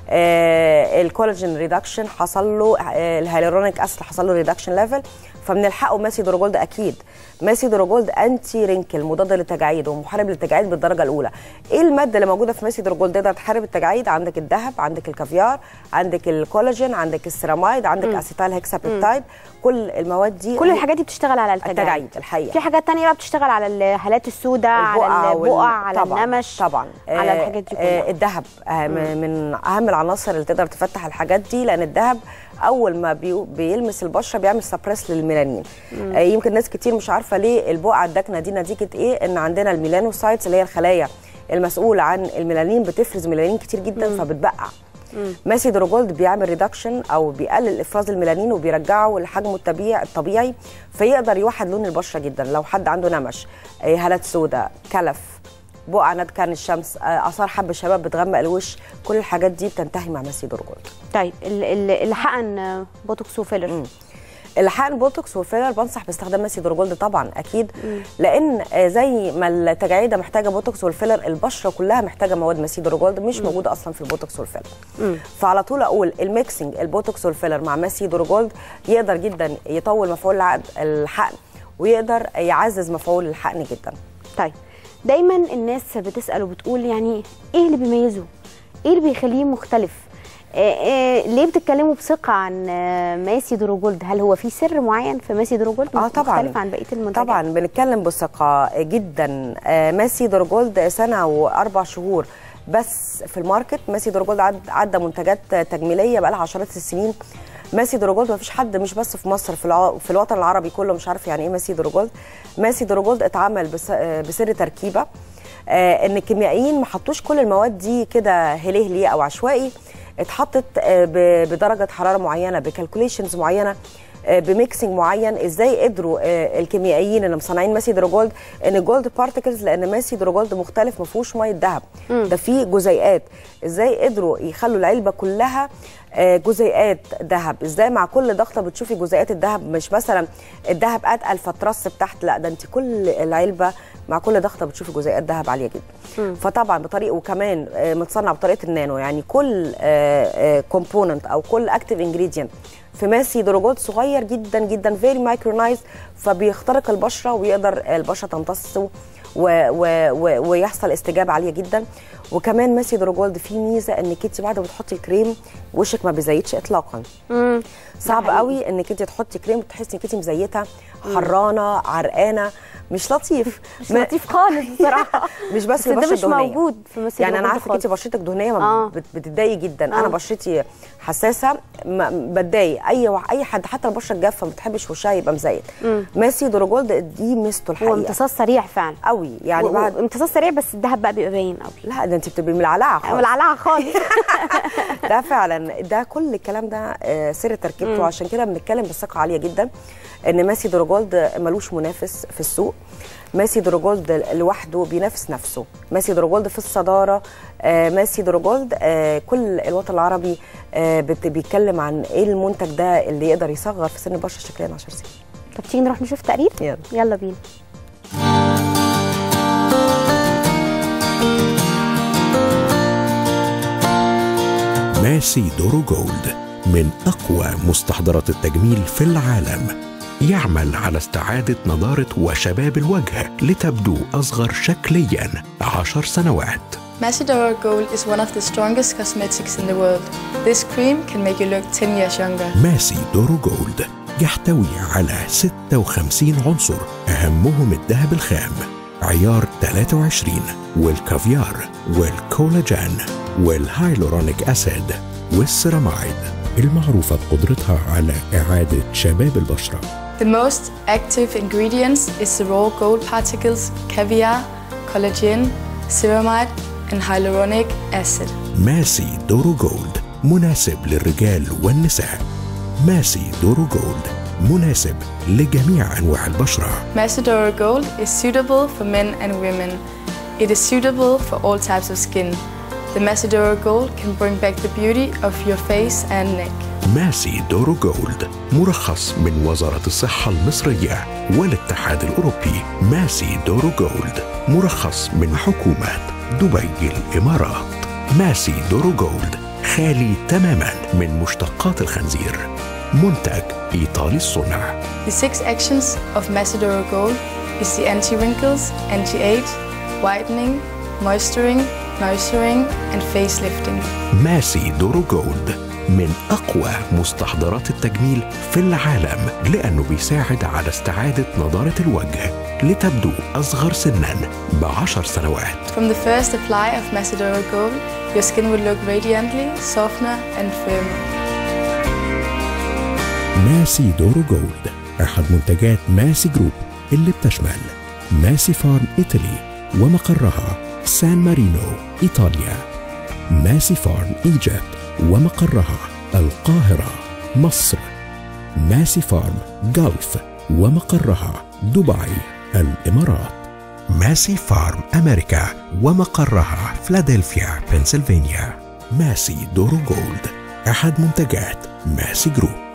آه الكولاجين ريدكشن حصل له آه الهيالورونيك اسيد حصل له ريدكشن ليفل فبنلحقه ماسي دروجولد اكيد ماسي دروجولد انتي رينكل مضاد للتجاعيد ومحارب للتجاعيد بالدرجه الاولى ايه الماده اللي موجوده في ماسي دروجولد تقدر تحارب التجاعيد عندك الذهب عندك الكافيار عندك الكولاجين عندك السيرامايد عندك اسيتال هيكسابيبتايد كل المواد دي كل الحاجات دي بتشتغل على التجاعيد التجاعيد الحقيقه في حاجات تانية بقى بتشتغل على الهالات السوداء على وال- البقع على طبعاً النمش طبعا على آه، الحاجات دي آه، كلها الذهب آه، م- من اهم العناصر اللي تقدر تفتح الحاجات دي لان الذهب اول ما بي- بيلمس البشره بيعمل سبريس للميلانين آه، يمكن ناس كتير مش عارفه ليه البقعه الداكنه دي نتيجه ايه ان عندنا الميلانوسايتس اللي هي الخلايا المسؤوله عن الميلانين بتفرز ميلانين كتير جدا فبتبقع ماسي دروجولد بيعمل ريدكشن او بيقلل افراز الميلانين وبيرجعه لحجمه الطبيعي الطبيعي فيقدر يوحد لون البشره جدا لو حد عنده نمش آه، هالات سوداء كلف بقع ناد عن الشمس آه، اثار حب الشباب بتغمق الوش كل الحاجات دي بتنتهي مع ماسي دورجولد طيب ال- ال- اللي حقن بوتوكس وفيلر الحقن بوتوكس والفيلر بنصح باستخدام ماسي دورجولد طبعا اكيد لان آه، زي ما التجاعيد محتاجه بوتوكس والفيلر البشره كلها محتاجه مواد ماسي دورجولد مش موجوده اصلا في البوتوكس والفيلر فعلى طول اقول الميكسنج البوتوكس والفيلر مع ماسي دورجولد يقدر جدا يطول مفعول العقد الحقن ويقدر يعزز مفعول الحقن جدا طيب دايما الناس بتسال وبتقول يعني ايه اللي بيميزه ايه اللي بيخليه مختلف إيه إيه ليه بتتكلموا بثقه عن آه، ماسي دروجولد هل هو في سر معين في ماسي دروجولد اه طبعا مختلف عن بقيه المنتجات طبعا بنتكلم بثقه جدا آه، ماسي دورجولد سنه واربع شهور بس في الماركت ماسي دورجولد عد عدى منتجات تجميليه بقى لها عشرات السنين ماسي دروجولد ما فيش حد مش بس في مصر في, الع... في الوطن العربي كله مش عارف يعني ايه ماسي دروجولد ماسي دروجولد اتعمل بس... آه، بسر تركيبه آه، ان الكيميائيين ما حطوش كل المواد دي كده هلهلي او عشوائي اتحطت آه، ب- بدرجه حراره معينه بكالكوليشنز معينه آه، بميكسنج معين ازاي قدروا آه، الكيميائيين اللي مصنعين ماسي دروجولد ان الجولد بارتكلز لان ماسي دروجولد مختلف ما فيهوش ميه ذهب ده فيه جزيئات ازاي قدروا يخلوا العلبه كلها آه، جزيئات ذهب ازاي مع كل ضغطه بتشوفي جزيئات الذهب مش مثلا الذهب اتقل فترسب تحت لا ده انت كل العلبه مع كل ضغطه بتشوفي جزيئات ذهب عاليه جدا فطبعا بطريقه وكمان آه، متصنع بطريقه النانو يعني كل كومبوننت او كل اكتيف انجريدينت في ماسي دروجولد صغير جدا جدا فيري مايكرونايز فبيخترق البشره ويقدر البشره تمتص و و و ويحصل استجابه عاليه جدا وكمان ماسي دروجولد فيه ميزه انك انت بعد ما بتحطي الكريم وشك ما بيزيتش اطلاقا مم. صعب حقيقي. قوي انك انت تحطي كريم وتحسي انك انت مزيته حرانه عرقانه مش لطيف مش لطيف خالص بصراحه مش بس بس ده البشره مش الدهنيه موجود في ماسي يعني انا دروجولد عارفه انت خالص. بشرتك دهنيه ما آه. بت- بتتضايقي جدا آه. انا بشرتي حساسه ما- بتضايق اي وا- اي حد حتى البشره الجافه ما بتحبش وشها يبقى مزيت ماسي دروجولد دي ميزته هو الحقيقه امتصاص سريع فعلا قوي يعني و- بعد امتصاص سريع بس الذهب بقى بيبقى باين قوي لا ده انت بتبقي ملعلعه خالص والعلعه خالص ده فعلا ده كل الكلام ده آه، سر تركيبته عشان كده بنتكلم بثقه عاليه جدا ان ماسي دروجولد ملوش منافس في السوق ماسي دروجولد لوحده بينافس نفسه ماسي دروجولد في الصداره آه، ماسي دروجولد آه، كل الوطن العربي آه، بت- بيتكلم عن ايه المنتج ده اللي يقدر يصغر في سن البشره شكليا 10 سنين طب تيجي نروح نشوف تقرير يلا. يلا بينا ماسي دورو جولد من أقوى مستحضرات التجميل في العالم يعمل على استعادة نضارة وشباب الوجه لتبدو أصغر شكليا عشر سنوات Macedora Gold is one of the strongest cosmetics in the world. This cream can make you look 10 years younger. ماسي دورو جولد يحتوي على 56 عنصر أهمهم الذهب الخام عيار 23 والكافيار والكولاجين والهايلورونيك أسيد والسيرامايد المعروفة بقدرتها على إعادة شباب البشرة The most active ingredients is the raw gold particles, caviar, collagen, ceramide, and hyaluronic acid. ماسي دورو جولد مناسب للرجال والنساء ماسي دورو جولد مناسب لجميع أنواع البشرة Macedora Gold is suitable for men and women. It is suitable for all types of skin. The Macedora Gold can bring back the beauty of your face and neck. ماسي دورو جولد مرخص من وزارة الصحة المصرية والاتحاد الأوروبي ماسي دورو جولد مرخص من حكومة دبي الإمارات ماسي دورو جولد خالي تماما من مشتقات الخنزير منتج إيطالي الصنع The six actions of Macedora Gold is the anti-wrinkles, anti-age, whitening, moisturing, nourishing, and facelifting. ماسي دورو جولد من أقوى مستحضرات التجميل في العالم لأنه بيساعد على استعادة نضارة الوجه لتبدو أصغر سنا بعشر سنوات From the first apply of Macedora Gold, your skin will look radiantly, softer, and firmer. ماسي دورو جولد أحد منتجات ماسي جروب اللي بتشمل ماسي فارم إيطالي ومقرها سان مارينو إيطاليا ماسي فارم إيجيبت ومقرها القاهرة مصر ماسي فارم جلف ومقرها دبي الإمارات ماسي فارم أمريكا ومقرها فلادلفيا بنسلفانيا ماسي دورو جولد أحد منتجات ماسي جروب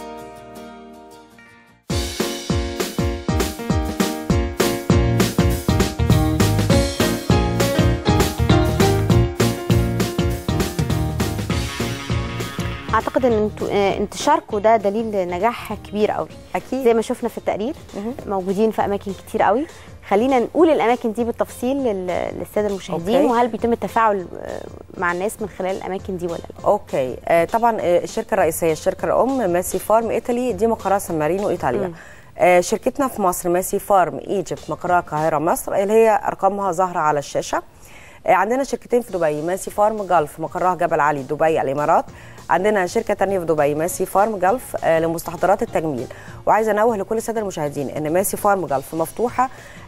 اعتقد ان انتوا آه، انتشاركم ده دليل نجاح كبير قوي اكيد زي ما شفنا في التقرير موجودين في اماكن كتير قوي خلينا نقول الاماكن دي بالتفصيل لل- للساده المشاهدين أوكي. وهل بيتم التفاعل آه، مع الناس من خلال الاماكن دي ولا لا اوكي آه طبعا آه، الشركه الرئيسيه الشركه الام ماسي فارم ايطالي دي مقرها سان مارينو ايطاليا آه شركتنا في مصر ماسي فارم ايجيبت مقرها القاهره مصر اللي هي ارقامها ظاهره على الشاشه آه عندنا شركتين في دبي ماسي فارم جلف مقرها جبل علي دبي الامارات عندنا شركه تانية في دبي ماسي فارم جلف آه لمستحضرات التجميل وعايزه انوه لكل الساده المشاهدين ان ماسي فارم جلف مفتوحه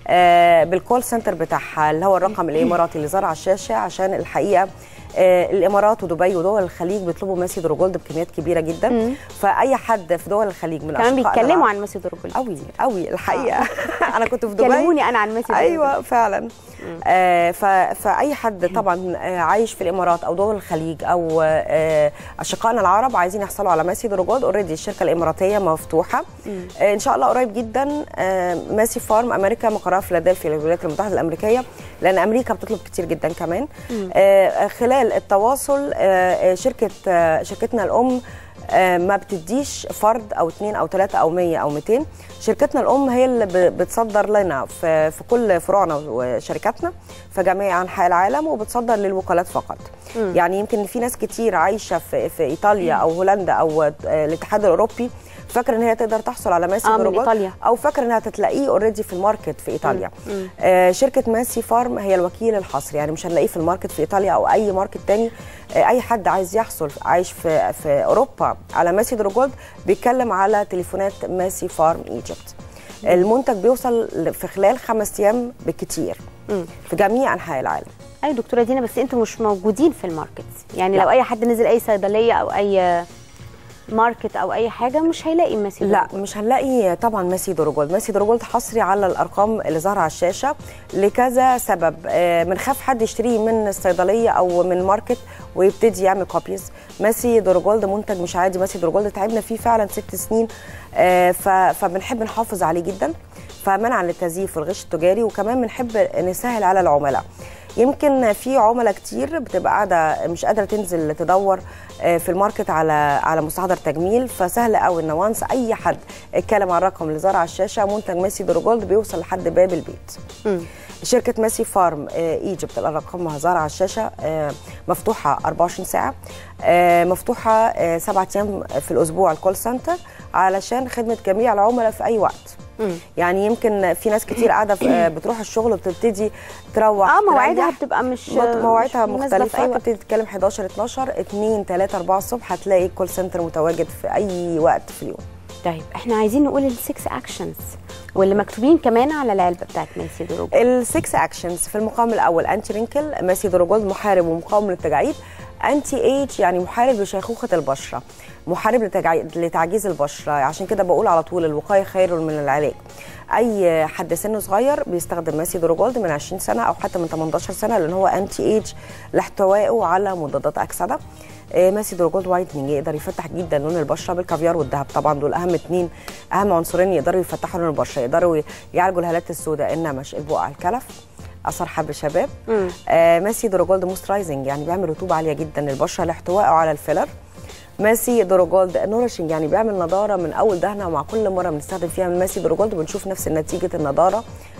آه بالكول سنتر بتاعها اللي هو الرقم الاماراتي اللي ظهر على الشاشه عشان الحقيقه آه، الامارات ودبي ودول الخليج بيطلبوا ماسي دروجولد بكميات كبيره جدا فاي حد في دول الخليج من كمان أشقائنا بيتكلموا العرب- عن مسجد دروجولد قوي قوي الحقيقه انا كنت في دبي كلموني انا عن مسجد ايوه فعلا آه ف... فاي حد طبعا آه عايش في الامارات او دول الخليج او آه اشقائنا العرب عايزين يحصلوا على ماسي دروجولد اوريدي الشركه الاماراتيه مفتوحه آه ان شاء الله قريب جدا آه ماسي فارم امريكا مقرها في فيلادلفيا الولايات المتحده الامريكيه لان امريكا بتطلب كتير جدا كمان آه خلال التواصل آه آه، شركه آه شركتنا الام آه، ما بتديش فرد او اثنين او ثلاثه او 100 او 200 شركتنا الام هي اللي ب- بتصدر لنا في في كل فروعنا وشركاتنا في جميع انحاء العالم وبتصدر للوكالات فقط يعني يمكن في ناس كتير عايشه في في ايطاليا او هولندا او آه، الاتحاد الاوروبي فاكره ان هي تقدر تحصل على ماسي آه، من جروبات إيطاليا. او فاكره انها تلاقيه اوريدي في الماركت في ايطاليا آه شركه ماسي فارم هي الوكيل الحصري يعني مش هنلاقيه في الماركت في ايطاليا او اي ماركت تاني آه اي حد عايز يحصل عايش في في اوروبا على ماسي دروجولد بيتكلم على تليفونات ماسي فارم ايجيبت المنتج بيوصل ل- في خلال خمس ايام بالكتير في جميع انحاء العالم اي دكتوره دينا بس انتوا مش موجودين في الماركت يعني لا. لو اي حد نزل اي صيدليه او اي ماركت او اي حاجه مش هيلاقي مسجد لا مش هنلاقي طبعا ماسي دروجولد ماسي دروجولد حصري على الارقام اللي ظاهره على الشاشه لكذا سبب آه، بنخاف حد يشتريه من الصيدليه او من ماركت ويبتدي يعمل كوبيز ماسي دروجولد منتج مش عادي ماسي دروجولد تعبنا فيه فعلا ست سنين آه، ف- فبنحب نحافظ عليه جدا فمنعا للتزييف والغش التجاري وكمان بنحب نسهل على العملاء يمكن في عملاء كتير بتبقى قاعده مش قادره تنزل تدور آه، في الماركت على على مستحضر تجميل فسهل قوي ان وانس اي حد اتكلم على الرقم اللي ظهر على الشاشه منتج ماسي دروجولد بيوصل لحد باب البيت شركة ماسي فارم آه، ايجيبت الارقام ظاهرة على الشاشة آه، مفتوحة 24 ساعة آه، مفتوحة آه، سبعة ايام في الاسبوع الكول سنتر علشان خدمة جميع العملاء في اي وقت يعني يمكن في ناس كتير قاعدة في- آه، بتروح الشغل وبتبتدي تروح اه مواعيدها تريح. بتبقى مش مت- مواعيدها مش مناسبة في مختلفة أي وقت. تبتدي تتكلم 11 12 2 3 4 الصبح هتلاقي الكول سنتر متواجد في اي وقت في اليوم طيب احنا عايزين نقول السكس اكشنز واللي مكتوبين كمان على العلبه بتاعت ميسي دروجولد السكس اكشنز في المقام الاول انتي رينكل ماسي دروجولد محارب ومقاوم للتجاعيد انتي ايج يعني محارب لشيخوخه البشره محارب لتجع- لتعجيز البشره عشان كده بقول على طول الوقايه خير من العلاج اي حد سنه صغير بيستخدم ماسي دروجولد من 20 سنه او حتى من 18 سنه لان هو انتي ايج لاحتوائه على مضادات اكسده آه، ماسي دروجولد وايتنينج يقدر يفتح جدا لون البشره بالكافيار والذهب طبعا دول اهم اتنين اهم عنصرين يقدروا يفتحوا لون البشره يقدروا يعالجوا الهالات السوداء النمش البقع الكلف اثر حب الشباب مم. آه ماسي دروجولد موسترايزنج يعني بيعمل رطوبه عاليه جدا للبشره لاحتوائه على الفيلر ماسي دروجولد نورشنج يعني بيعمل نضاره من اول دهنه ومع كل مره بنستخدم فيها من ماسي دروجولد بنشوف نفس نتيجه النضاره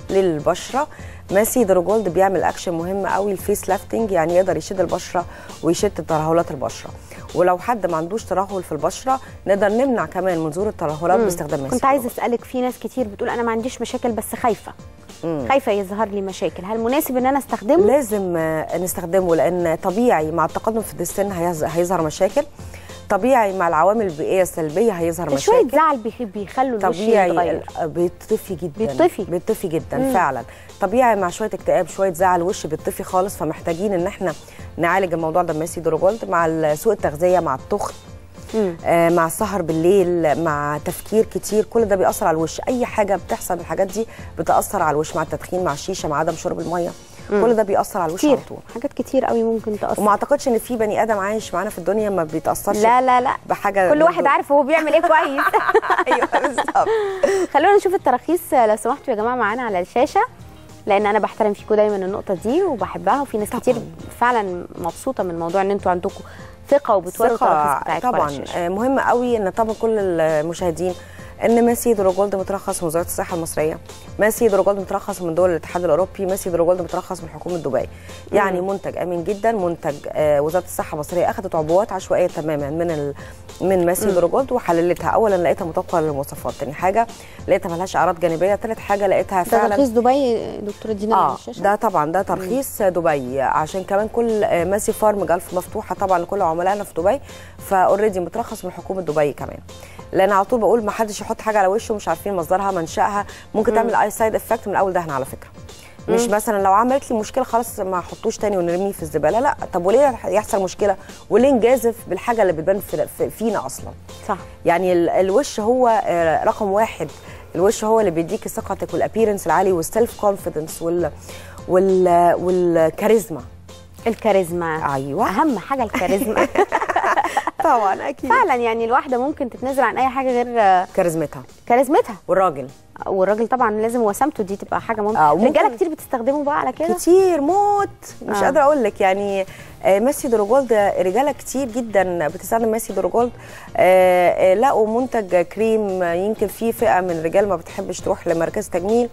للبشره ماسي دروجولد بيعمل اكشن مهم قوي الفيس لافتنج يعني يقدر يشد البشره ويشد ترهلات البشره ولو حد ما عندوش ترهل في البشره نقدر نمنع كمان من ظهور الترهلات باستخدام ماسي كنت عايزه دروجولد. اسالك في ناس كتير بتقول انا ما عنديش مشاكل بس خايفه مم. خايفه يظهر لي مشاكل هل مناسب ان انا استخدمه لازم آه، نستخدمه لان طبيعي مع التقدم في السن هيظ- هيظهر مشاكل طبيعي مع العوامل البيئيه السلبيه هيظهر شويه مشاكل زعل بيخ- بيخلوا الوش طبيعي يتغير ال- بيطفي جدا بيطفي. بيطفي جدا مم. فعلا طبيعي مع شويه اكتئاب شويه زعل الوش بيطفي خالص فمحتاجين ان احنا نعالج الموضوع ده بميسي دروجولد مع ال- سوء التغذيه مع التخن مم. آه، مع السهر بالليل مع تفكير كتير كل ده بيأثر على الوش اي حاجه بتحصل الحاجات دي بتأثر على الوش مع التدخين مع الشيشه مع عدم شرب الميه كل ده بيأثر على الوش كتير على طول حاجات كتير قوي ممكن تاثر وما اعتقدش ان في بني ادم عايش معانا في الدنيا ما بيتاثرش لا لا لا بحاجه كل واحد عارف هو بيعمل ايه كويس ايوه بالظبط خلونا نشوف التراخيص لو سمحتوا يا جماعه معانا على الشاشه لان انا بحترم فيكم دايما النقطه دي وبحبها وفي ناس كتير فعلا مبسوطه من موضوع ان انتوا عندكم ثقه وبتوروا التراخيص بتاعتكم على طبعا الشاشه آه، مهم قوي ان طبعا كل المشاهدين ان ماسي دروجولد مترخص من وزاره الصحه المصريه ماسي دروجولد مترخص من دول الاتحاد الاوروبي ماسي دروجولد مترخص من حكومه دبي يعني منتج امين جدا منتج آه، وزاره الصحه المصريه اخذت عبوات عشوائيه تماما من ال... من ماسي دروجولد وحللتها اولا لقيتها مطابقه للمواصفات ثاني حاجه لقيتها ملهاش اعراض جانبيه ثالث حاجه لقيتها ده فعلا ترخيص دبي دكتوره دينا على اه الشاشه ده طبعا ده ترخيص دبي عشان كمان كل آه، ماسي فارم جلف مفتوحه طبعا لكل عملائنا في دبي فاوريدي مترخص من حكومه دبي كمان لان على طول بقول ما حدش يحط حاجه على وشه مش عارفين مصدرها منشاها ممكن تعمل اي سايد افكت من اول دهن على فكره مش مثلا لو عملت لي مشكله خلاص ما احطوش تاني ونرميه في الزباله لا طب وليه يحصل مشكله وليه نجازف بالحاجه اللي بتبان في- في- فينا اصلا صح يعني ال- الوش هو آه، رقم واحد الوش هو اللي بيديك ثقتك والابيرنس العالي والسيلف كونفيدنس وال وال والكاريزما الكاريزما ايوه اهم حاجه الكاريزما طبعا اكيد فعلا يعني الواحده ممكن تتنازل عن اي حاجه غير آه، كاريزمتها كاريزمتها والراجل والراجل طبعا لازم وسامته دي تبقى حاجه آه، مهمه وممكن- رجاله كتير بتستخدمه بقى على كده كتير موت مش آه. قادره اقول لك يعني آه، ميسي دروجولد رجاله كتير جدا بتستخدم ميسي دروجولد آه، آه، لقوا منتج كريم آه، يمكن في فئه من الرجال ما بتحبش تروح لمركز تجميل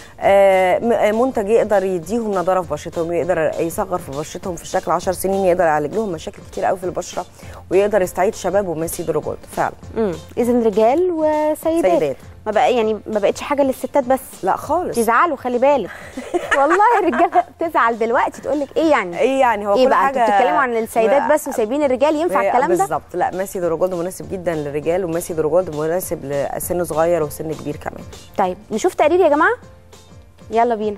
آه، م- آه، منتج يقدر يديهم نضاره في بشرتهم يقدر يصغر في بشرتهم في الشكل 10 سنين يقدر يعالج لهم مشاكل كتير قوي في البشره ويقدر يستعيد شبابه ميسي دروجولد فعلا امم اذا رجال وسيدات سيدات. ما بقى يعني ما بقتش حاجه للستات بس لا خالص تزعلوا خلي بالك والله الرجاله بتزعل دلوقتي تقول لك ايه يعني ايه يعني هو ايه كل بقى حاجه انتوا بتتكلموا عن السيدات بس وسايبين الرجال ينفع هي- الكلام ده بالظبط لا ماسي دروجولد مناسب جدا للرجال وماسي دروجولد مناسب لسن صغير وسن كبير كمان طيب نشوف تقرير يا جماعه يلا بينا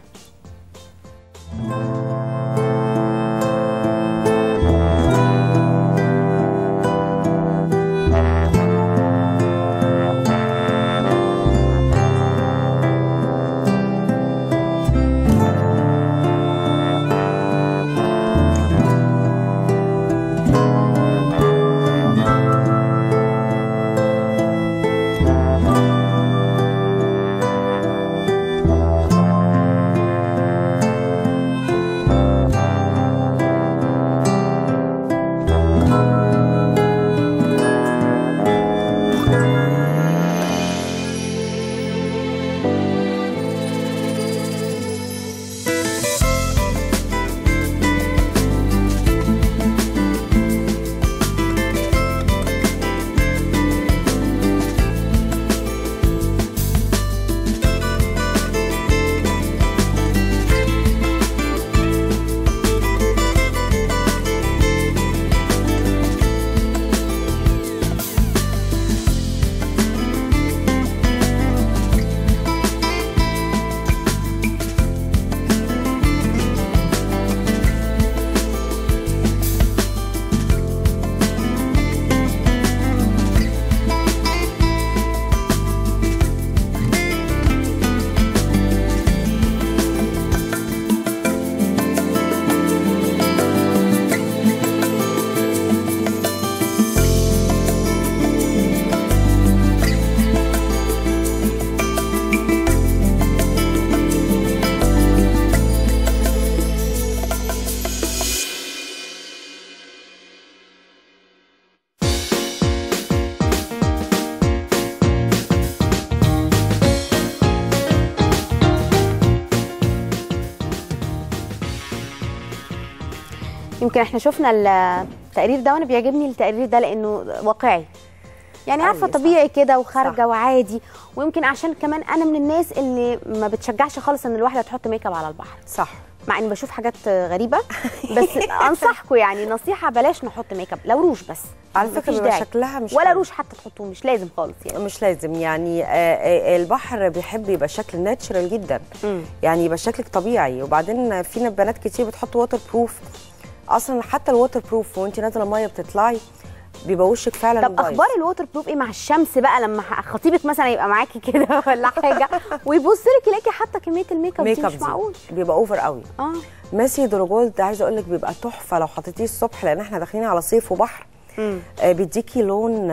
يمكن احنا شفنا التقرير ده وانا بيعجبني التقرير ده لانه واقعي يعني عارفه أيوة صح. طبيعي كده وخارجه صح. وعادي ويمكن عشان كمان انا من الناس اللي ما بتشجعش خالص ان الواحده تحط ميك اب على البحر صح مع اني بشوف حاجات غريبه بس انصحكم يعني نصيحه بلاش نحط ميك اب لو روج بس على فكره مفيش بيبقى داعي. شكلها مش ولا حلو. روج حتى تحطوه مش لازم خالص يعني مش لازم يعني آه، آه، البحر بيحب يبقى الشكل ناتشرال جدا مم. يعني يبقى شكلك طبيعي وبعدين فينا بنات كتير بتحط ووتر بروف اصلا حتى الووتر بروف وانت نازله الميه بتطلعي بيبقى وشك فعلا طب بايظ. اخبار الووتر بروف ايه مع الشمس بقى لما ح- خطيبك مثلا يبقى معاكي كده ولا حاجه ويبص لك يلاقي حاطه كميه الميك اب ميك دي اب مش دي معقول بيبقى اوفر قوي اه ماسي دروجولد عايزه اقول لك بيبقى تحفه لو حطيتيه الصبح لان احنا داخلين على صيف وبحر مم. آه، بيديكي لون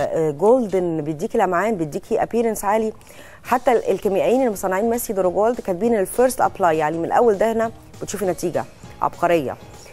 جولدن بيديكي لمعان بيديكي ابيرنس عالي حتى ال- الكيميائيين اللي مصنعين ماسي دروجولد كاتبين الفيرست ابلاي يعني من اول دهنه بتشوفي نتيجه عبقريه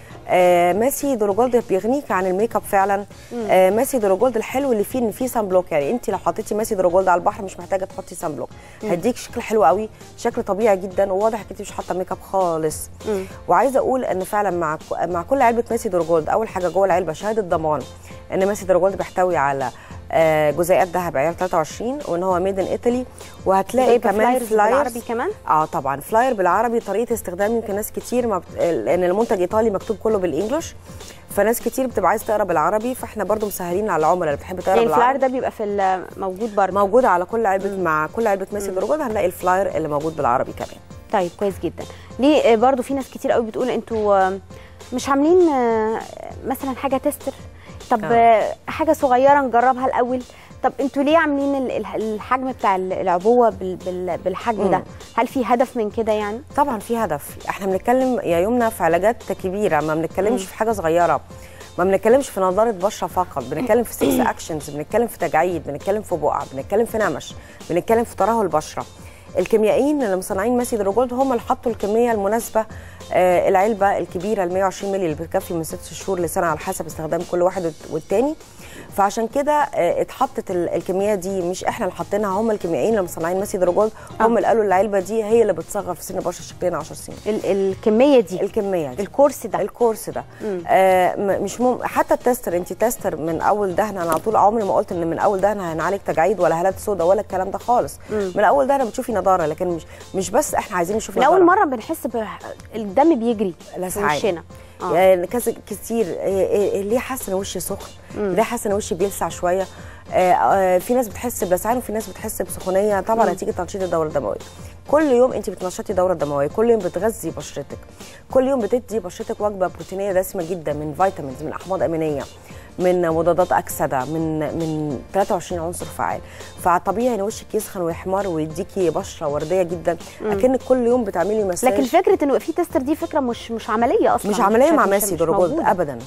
آه ماسي دروجولد بيغنيك عن الميك اب فعلا آه ماسي دروجولد الحلو اللي فيه ان فيه سان بلوك يعني انت لو حطيتي ماسي دروجولد على البحر مش محتاجه تحطي سان بلوك هيديك شكل حلو قوي شكل طبيعي جدا وواضح انك انت مش حاطه ميك اب خالص مم. وعايزه اقول ان فعلا مع ك- مع كل علبه ماسي دروجولد اول حاجه جوه العلبه شهاده ضمان ان ماسي دروجولد بيحتوي على آه، جزيئات ذهب عيار 23 وان هو ميد ان ايطالي وهتلاقي جايبة كمان فلايرز فلايرز بالعربي كمان اه طبعا فلاير بالعربي طريقه استخدام يمكن ناس كتير ما بت... لان المنتج ايطالي مكتوب كله بالانجلش فناس كتير بتبقى عايز تقرا بالعربي فاحنا برضو مسهلين على العملاء اللي بتحب تقرا يعني الفلاير بالعربي ده بيبقى في ال- موجود برضه موجود على كل علبه مع كل علبه ماسي دروجولد هنلاقي الفلاير اللي موجود بالعربي كمان طيب كويس جدا ليه آه، برضو في ناس كتير قوي بتقول انتوا آه، مش عاملين آه، مثلا حاجه تستر طب آه. آه، حاجه صغيره نجربها الاول طب انتوا ليه عاملين ال- ال- الحجم بتاع ال- العبوه بال- بال- بالحجم ده مم. هل في هدف من كده يعني طبعا في هدف احنا بنتكلم يا يمنى في علاجات كبيره ما بنتكلمش في حاجه صغيره ما بنتكلمش في نضاره بشره فقط بنتكلم في 6 اكشنز بنتكلم في تجاعيد بنتكلم في بقع بنتكلم في نمش بنتكلم في ترهل بشره الكيميائيين اللي مصنعين ماسي دروجولد هم اللي حطوا الكميه المناسبه آه العلبه الكبيره ال 120 مللي اللي بتكفي من 6 شهور لسنه على حسب استخدام كل واحد والت- والتاني فعشان كده آه اتحطت ال- الكميه دي مش احنا اللي حاطينها هم الكيميائيين اللي مصنعين ماسي دروجولد هم اللي قالوا العلبه دي هي اللي بتصغر في سن البشره شكلنا 10 سنين ال- الكميه دي الكميه دي الكورس ده الكورس ده آه م- مش مم... حتى التستر انت تستر من اول دهنه انا على طول عمري ما قلت ان من اول دهنه هنعالج تجاعيد ولا هالات سوداء ولا الكلام ده خالص من اول دهنه بتشوفي نضاره لكن مش مش بس احنا عايزين نشوف من نضاره اول مره بنحس بالدم بيجري في لسعان. وشنا آه. يعني كذا كتير إيه إيه ليه حاسه ان وشي سخن ليه حاسه ان وشي بيلسع شويه آه آه في ناس بتحس بلسعان وفي ناس بتحس بسخونيه طبعا نتيجه تنشيط الدوره الدمويه كل يوم انت بتنشطي الدوره الدمويه كل يوم بتغذي بشرتك كل يوم بتدي بشرتك وجبه بروتينيه دسمه جدا من فيتامينز من احماض امينيه من مضادات اكسده من من 23 عنصر فعال فطبيعي ان وشك يسخن ويحمر ويديكي بشره ورديه جدا اكنك كل يوم بتعملي مساج لكن فكره انه في تستر دي فكره مش مش عمليه اصلا مش عمليه مع مش- ماسي مش دروجولد موجودة. ابدا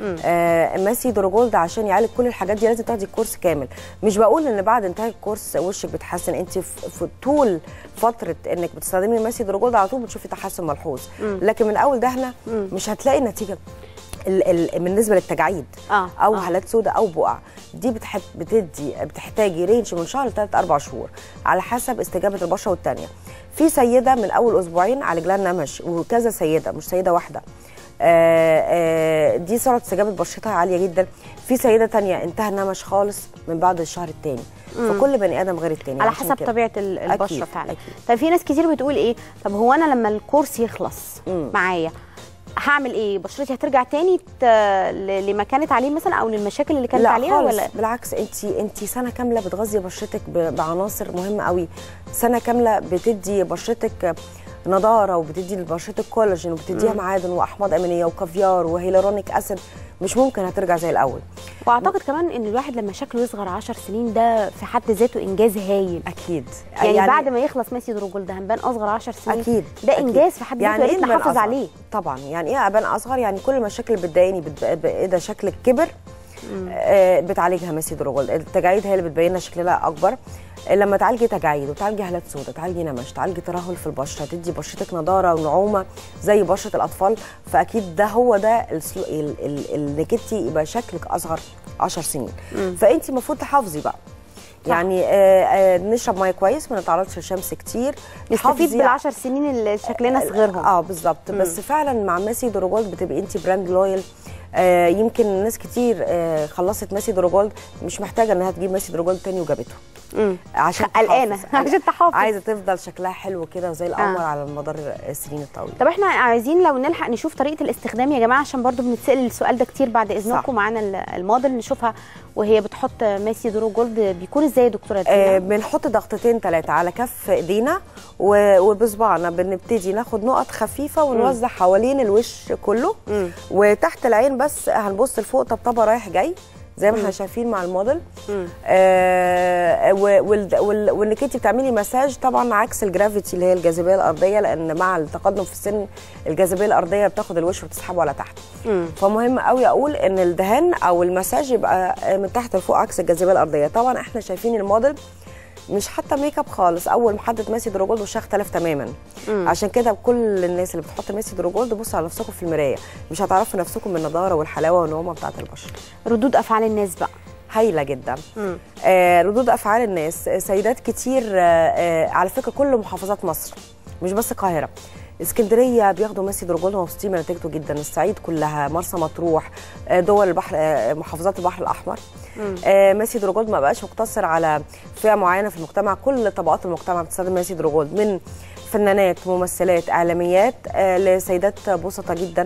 آه ماسي دروجولد عشان يعالج كل الحاجات دي لازم تاخدي كورس كامل مش بقول ان بعد انتهاء الكورس وشك بيتحسن انت في في طول فتره انك بتستخدمي ماسي دروجولد على طول بتشوفي تحسن ملحوظ لكن من اول دهنه مش هتلاقي النتيجه ال ال بالنسبه للتجاعيد آه، او آه. هالات سوداء او بقع دي بتحب بتدي بتحتاجي رينج من شهر لثلاث اربع شهور على حسب استجابه البشره والتانيه في سيده من اول اسبوعين عالج لها النمش وكذا سيده مش سيده واحده آه، آه، دي سرعه استجابه بشرتها عاليه جدا في سيده تانية انتهى النمش خالص من بعد الشهر الثاني فكل بني ادم غير التاني على عشان حسب كده. طبيعه ال- البشره أكيد، فعلا أكيد. طيب في ناس كتير بتقول ايه طب هو انا لما الكورس يخلص مم. معايا هعمل ايه بشرتي هترجع تاني ت... ل- لما كانت عليه مثلا او للمشاكل اللي كانت لا عليها خالص ولا بالعكس انت انت سنه كامله بتغذي بشرتك ب- بعناصر مهمه قوي سنه كامله بتدي بشرتك نضاره وبتدي لبشرتك كولاجين وبتديها معادن واحماض امينيه وكافيار وهيلورونيك اسيد مش ممكن هترجع زي الاول واعتقد كمان ان الواحد لما شكله يصغر 10 سنين ده في حد ذاته انجاز هايل اكيد يعني, يعني بعد ما يخلص ميسي دروجول ده هنبان اصغر 10 سنين اكيد ده أكيد. انجاز في حد ذاته يعني يا ايه ريت نبان نحافظ أصغر؟ عليه طبعا يعني ايه ابان اصغر يعني كل المشاكل اللي بتضايقني بت- ب- ايه ده شكلك كبر آه بتعالجها ميسي دروجولد التجاعيد هي اللي بتبين لنا شكلها اكبر آه، لما تعالجي تجاعيد وتعالجي هالات سوداء تعالجي نمش تعالجي ترهل في البشره تدي بشرتك نضاره ونعومه زي بشره الاطفال فاكيد ده هو ده السلو... ال... ال... انك انت يبقى شكلك اصغر 10 سنين فانت المفروض تحافظي بقى يعني آه آه نشرب ميه كويس ما نتعرضش للشمس كتير نستفيد حافظي- بالعشر سنين اللي شكلنا صغيرهم اه بالظبط بس فعلا مع ميسي دروجولد بتبقي انت براند لويال آه يمكن ناس كتير آه خلصت ميسي دروجولد مش محتاجه انها تجيب ميسي دروجولد تاني وجابته مم. عشان قلقانه تحافظ. عشان تحافظ عايزه تفضل شكلها حلو كده وزي القمر آه. على مدار السنين الطويله طب احنا عايزين لو نلحق نشوف طريقه الاستخدام يا جماعه عشان برضو بنتسال السؤال ده كتير بعد اذنكم صح. معانا ال- الموديل نشوفها وهي بتحط ميسي درو جولد بيكون ازاي يا دكتوره آه دينا؟ بنحط ضغطتين ثلاثه على كف ايدينا و- وبصبعنا بنبتدي ناخد نقط خفيفه ونوزع حوالين الوش كله مم. وتحت العين بس هنبص لفوق طبطبه رايح جاي زي ما احنا شايفين مع الموديل مم. آه و- وال- وال- وانك انت بتعملي مساج طبعا عكس الجرافيتي اللي هي الجاذبيه الارضيه لان مع التقدم في السن الجاذبيه الارضيه بتاخد الوش وتسحبه على تحت مم. فمهم قوي اقول ان الدهان او المساج يبقى من تحت لفوق عكس الجاذبيه الارضيه طبعا احنا شايفين الموديل مش حتى ميك اب خالص اول ما حطت ميسي دروجولد وشها اختلف تماما مم. عشان كده كل الناس اللي بتحط ميسي دروجولد بصوا على نفسكم في المرايه مش هتعرفوا نفسكم من النضاره والحلاوه والنعومه بتاعه البشره ردود افعال الناس بقى هايله جدا مم. آه ردود افعال الناس آه، سيدات كتير آه آه على فكره كل محافظات مصر مش بس القاهره اسكندريه بياخدوا ميسي دروجولد ومبسوطين من نتيجته جدا الصعيد كلها مرسى مطروح آه، دول البحر آه، محافظات البحر الاحمر مم. آه، ميسي دروجولد ما بقاش مقتصر على فئه معينه في المجتمع كل طبقات المجتمع بتستخدم ميسي دروجولد من فنانات ممثلات اعلاميات آه، لسيدات بسطة جدا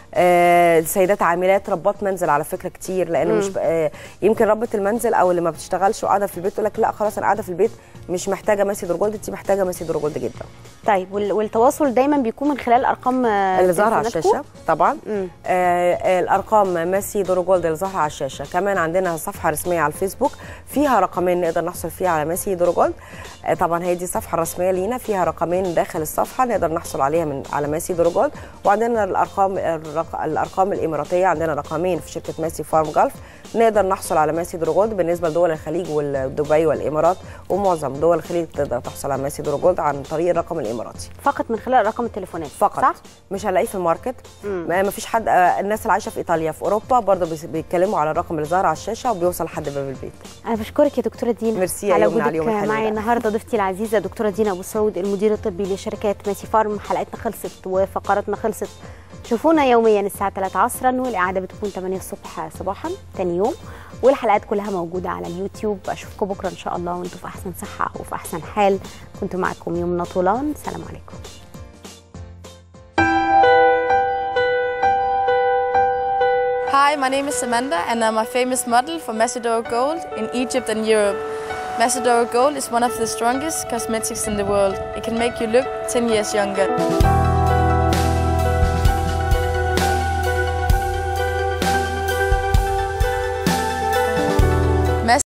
آه، سيدات عاملات ربات منزل على فكره كتير لان مش ب- آه، يمكن ربة المنزل او اللي ما بتشتغلش وقاعده في البيت تقول لك لا خلاص انا قاعده في البيت مش محتاجه ميسي دروجولد انت محتاجه ميسي دروجولد جدا طيب وال- والتواصل دايما بيكون من خلال ارقام آه، اللي ظاهره على تليفوناتكم؟ الشاشه طبعا مم. آه آه، الارقام ميسي دورو جولد اللي ظاهره على الشاشه كمان عندنا صفحه رسميه على الفيسبوك فيها رقمين نقدر نحصل فيها على ميسي دورو جولد آه طبعا هي دي الصفحه الرسميه لينا فيها رقمين داخل الصفحه نقدر نحصل عليها من على ميسي دورو جولد وعندنا الارقام الرق... الارقام الاماراتيه عندنا رقمين في شركه ميسي فارم جلف نقدر نحصل على ميسي دورو جولد بالنسبه لدول الخليج ودبي والامارات ومعظم دول الخليج تقدر تحصل على ميسي دورو جولد عن طريق الرقم الاماراتي فقط من خلال ارقام التليفونات فقط صح؟ مش هنلاقيه في الماركت مم. ما فيش حد آه، الناس اللي عايشه في ايطاليا في اوروبا برضه بيس- بيتكلموا على الرقم اللي ظاهر على الشاشه وبيوصل لحد باب البيت انا بشكرك يا دكتوره دينا ميرسي يا على يمنى على وجودك اليوم الحلو معايا ده. النهارده ضيفتي العزيزه دكتوره دينا ابو سعود المدير الطبي لشركات ماسي فارم حلقتنا خلصت وفقراتنا خلصت شوفونا يوميا الساعه 3 عصرا والاعاده بتكون 8 الصبح صباحا تاني يوم والحلقات كلها موجوده على اليوتيوب اشوفكم بكره ان شاء الله وانتم في احسن صحه وفي احسن حال كنت معكم يمنى طولان سلام عليكم Hi, my name is Samantha, and I'm a famous model for Macedora Gold in Egypt and Europe. Macedora Gold is one of the strongest cosmetics in the world. It can make you look 10 years younger.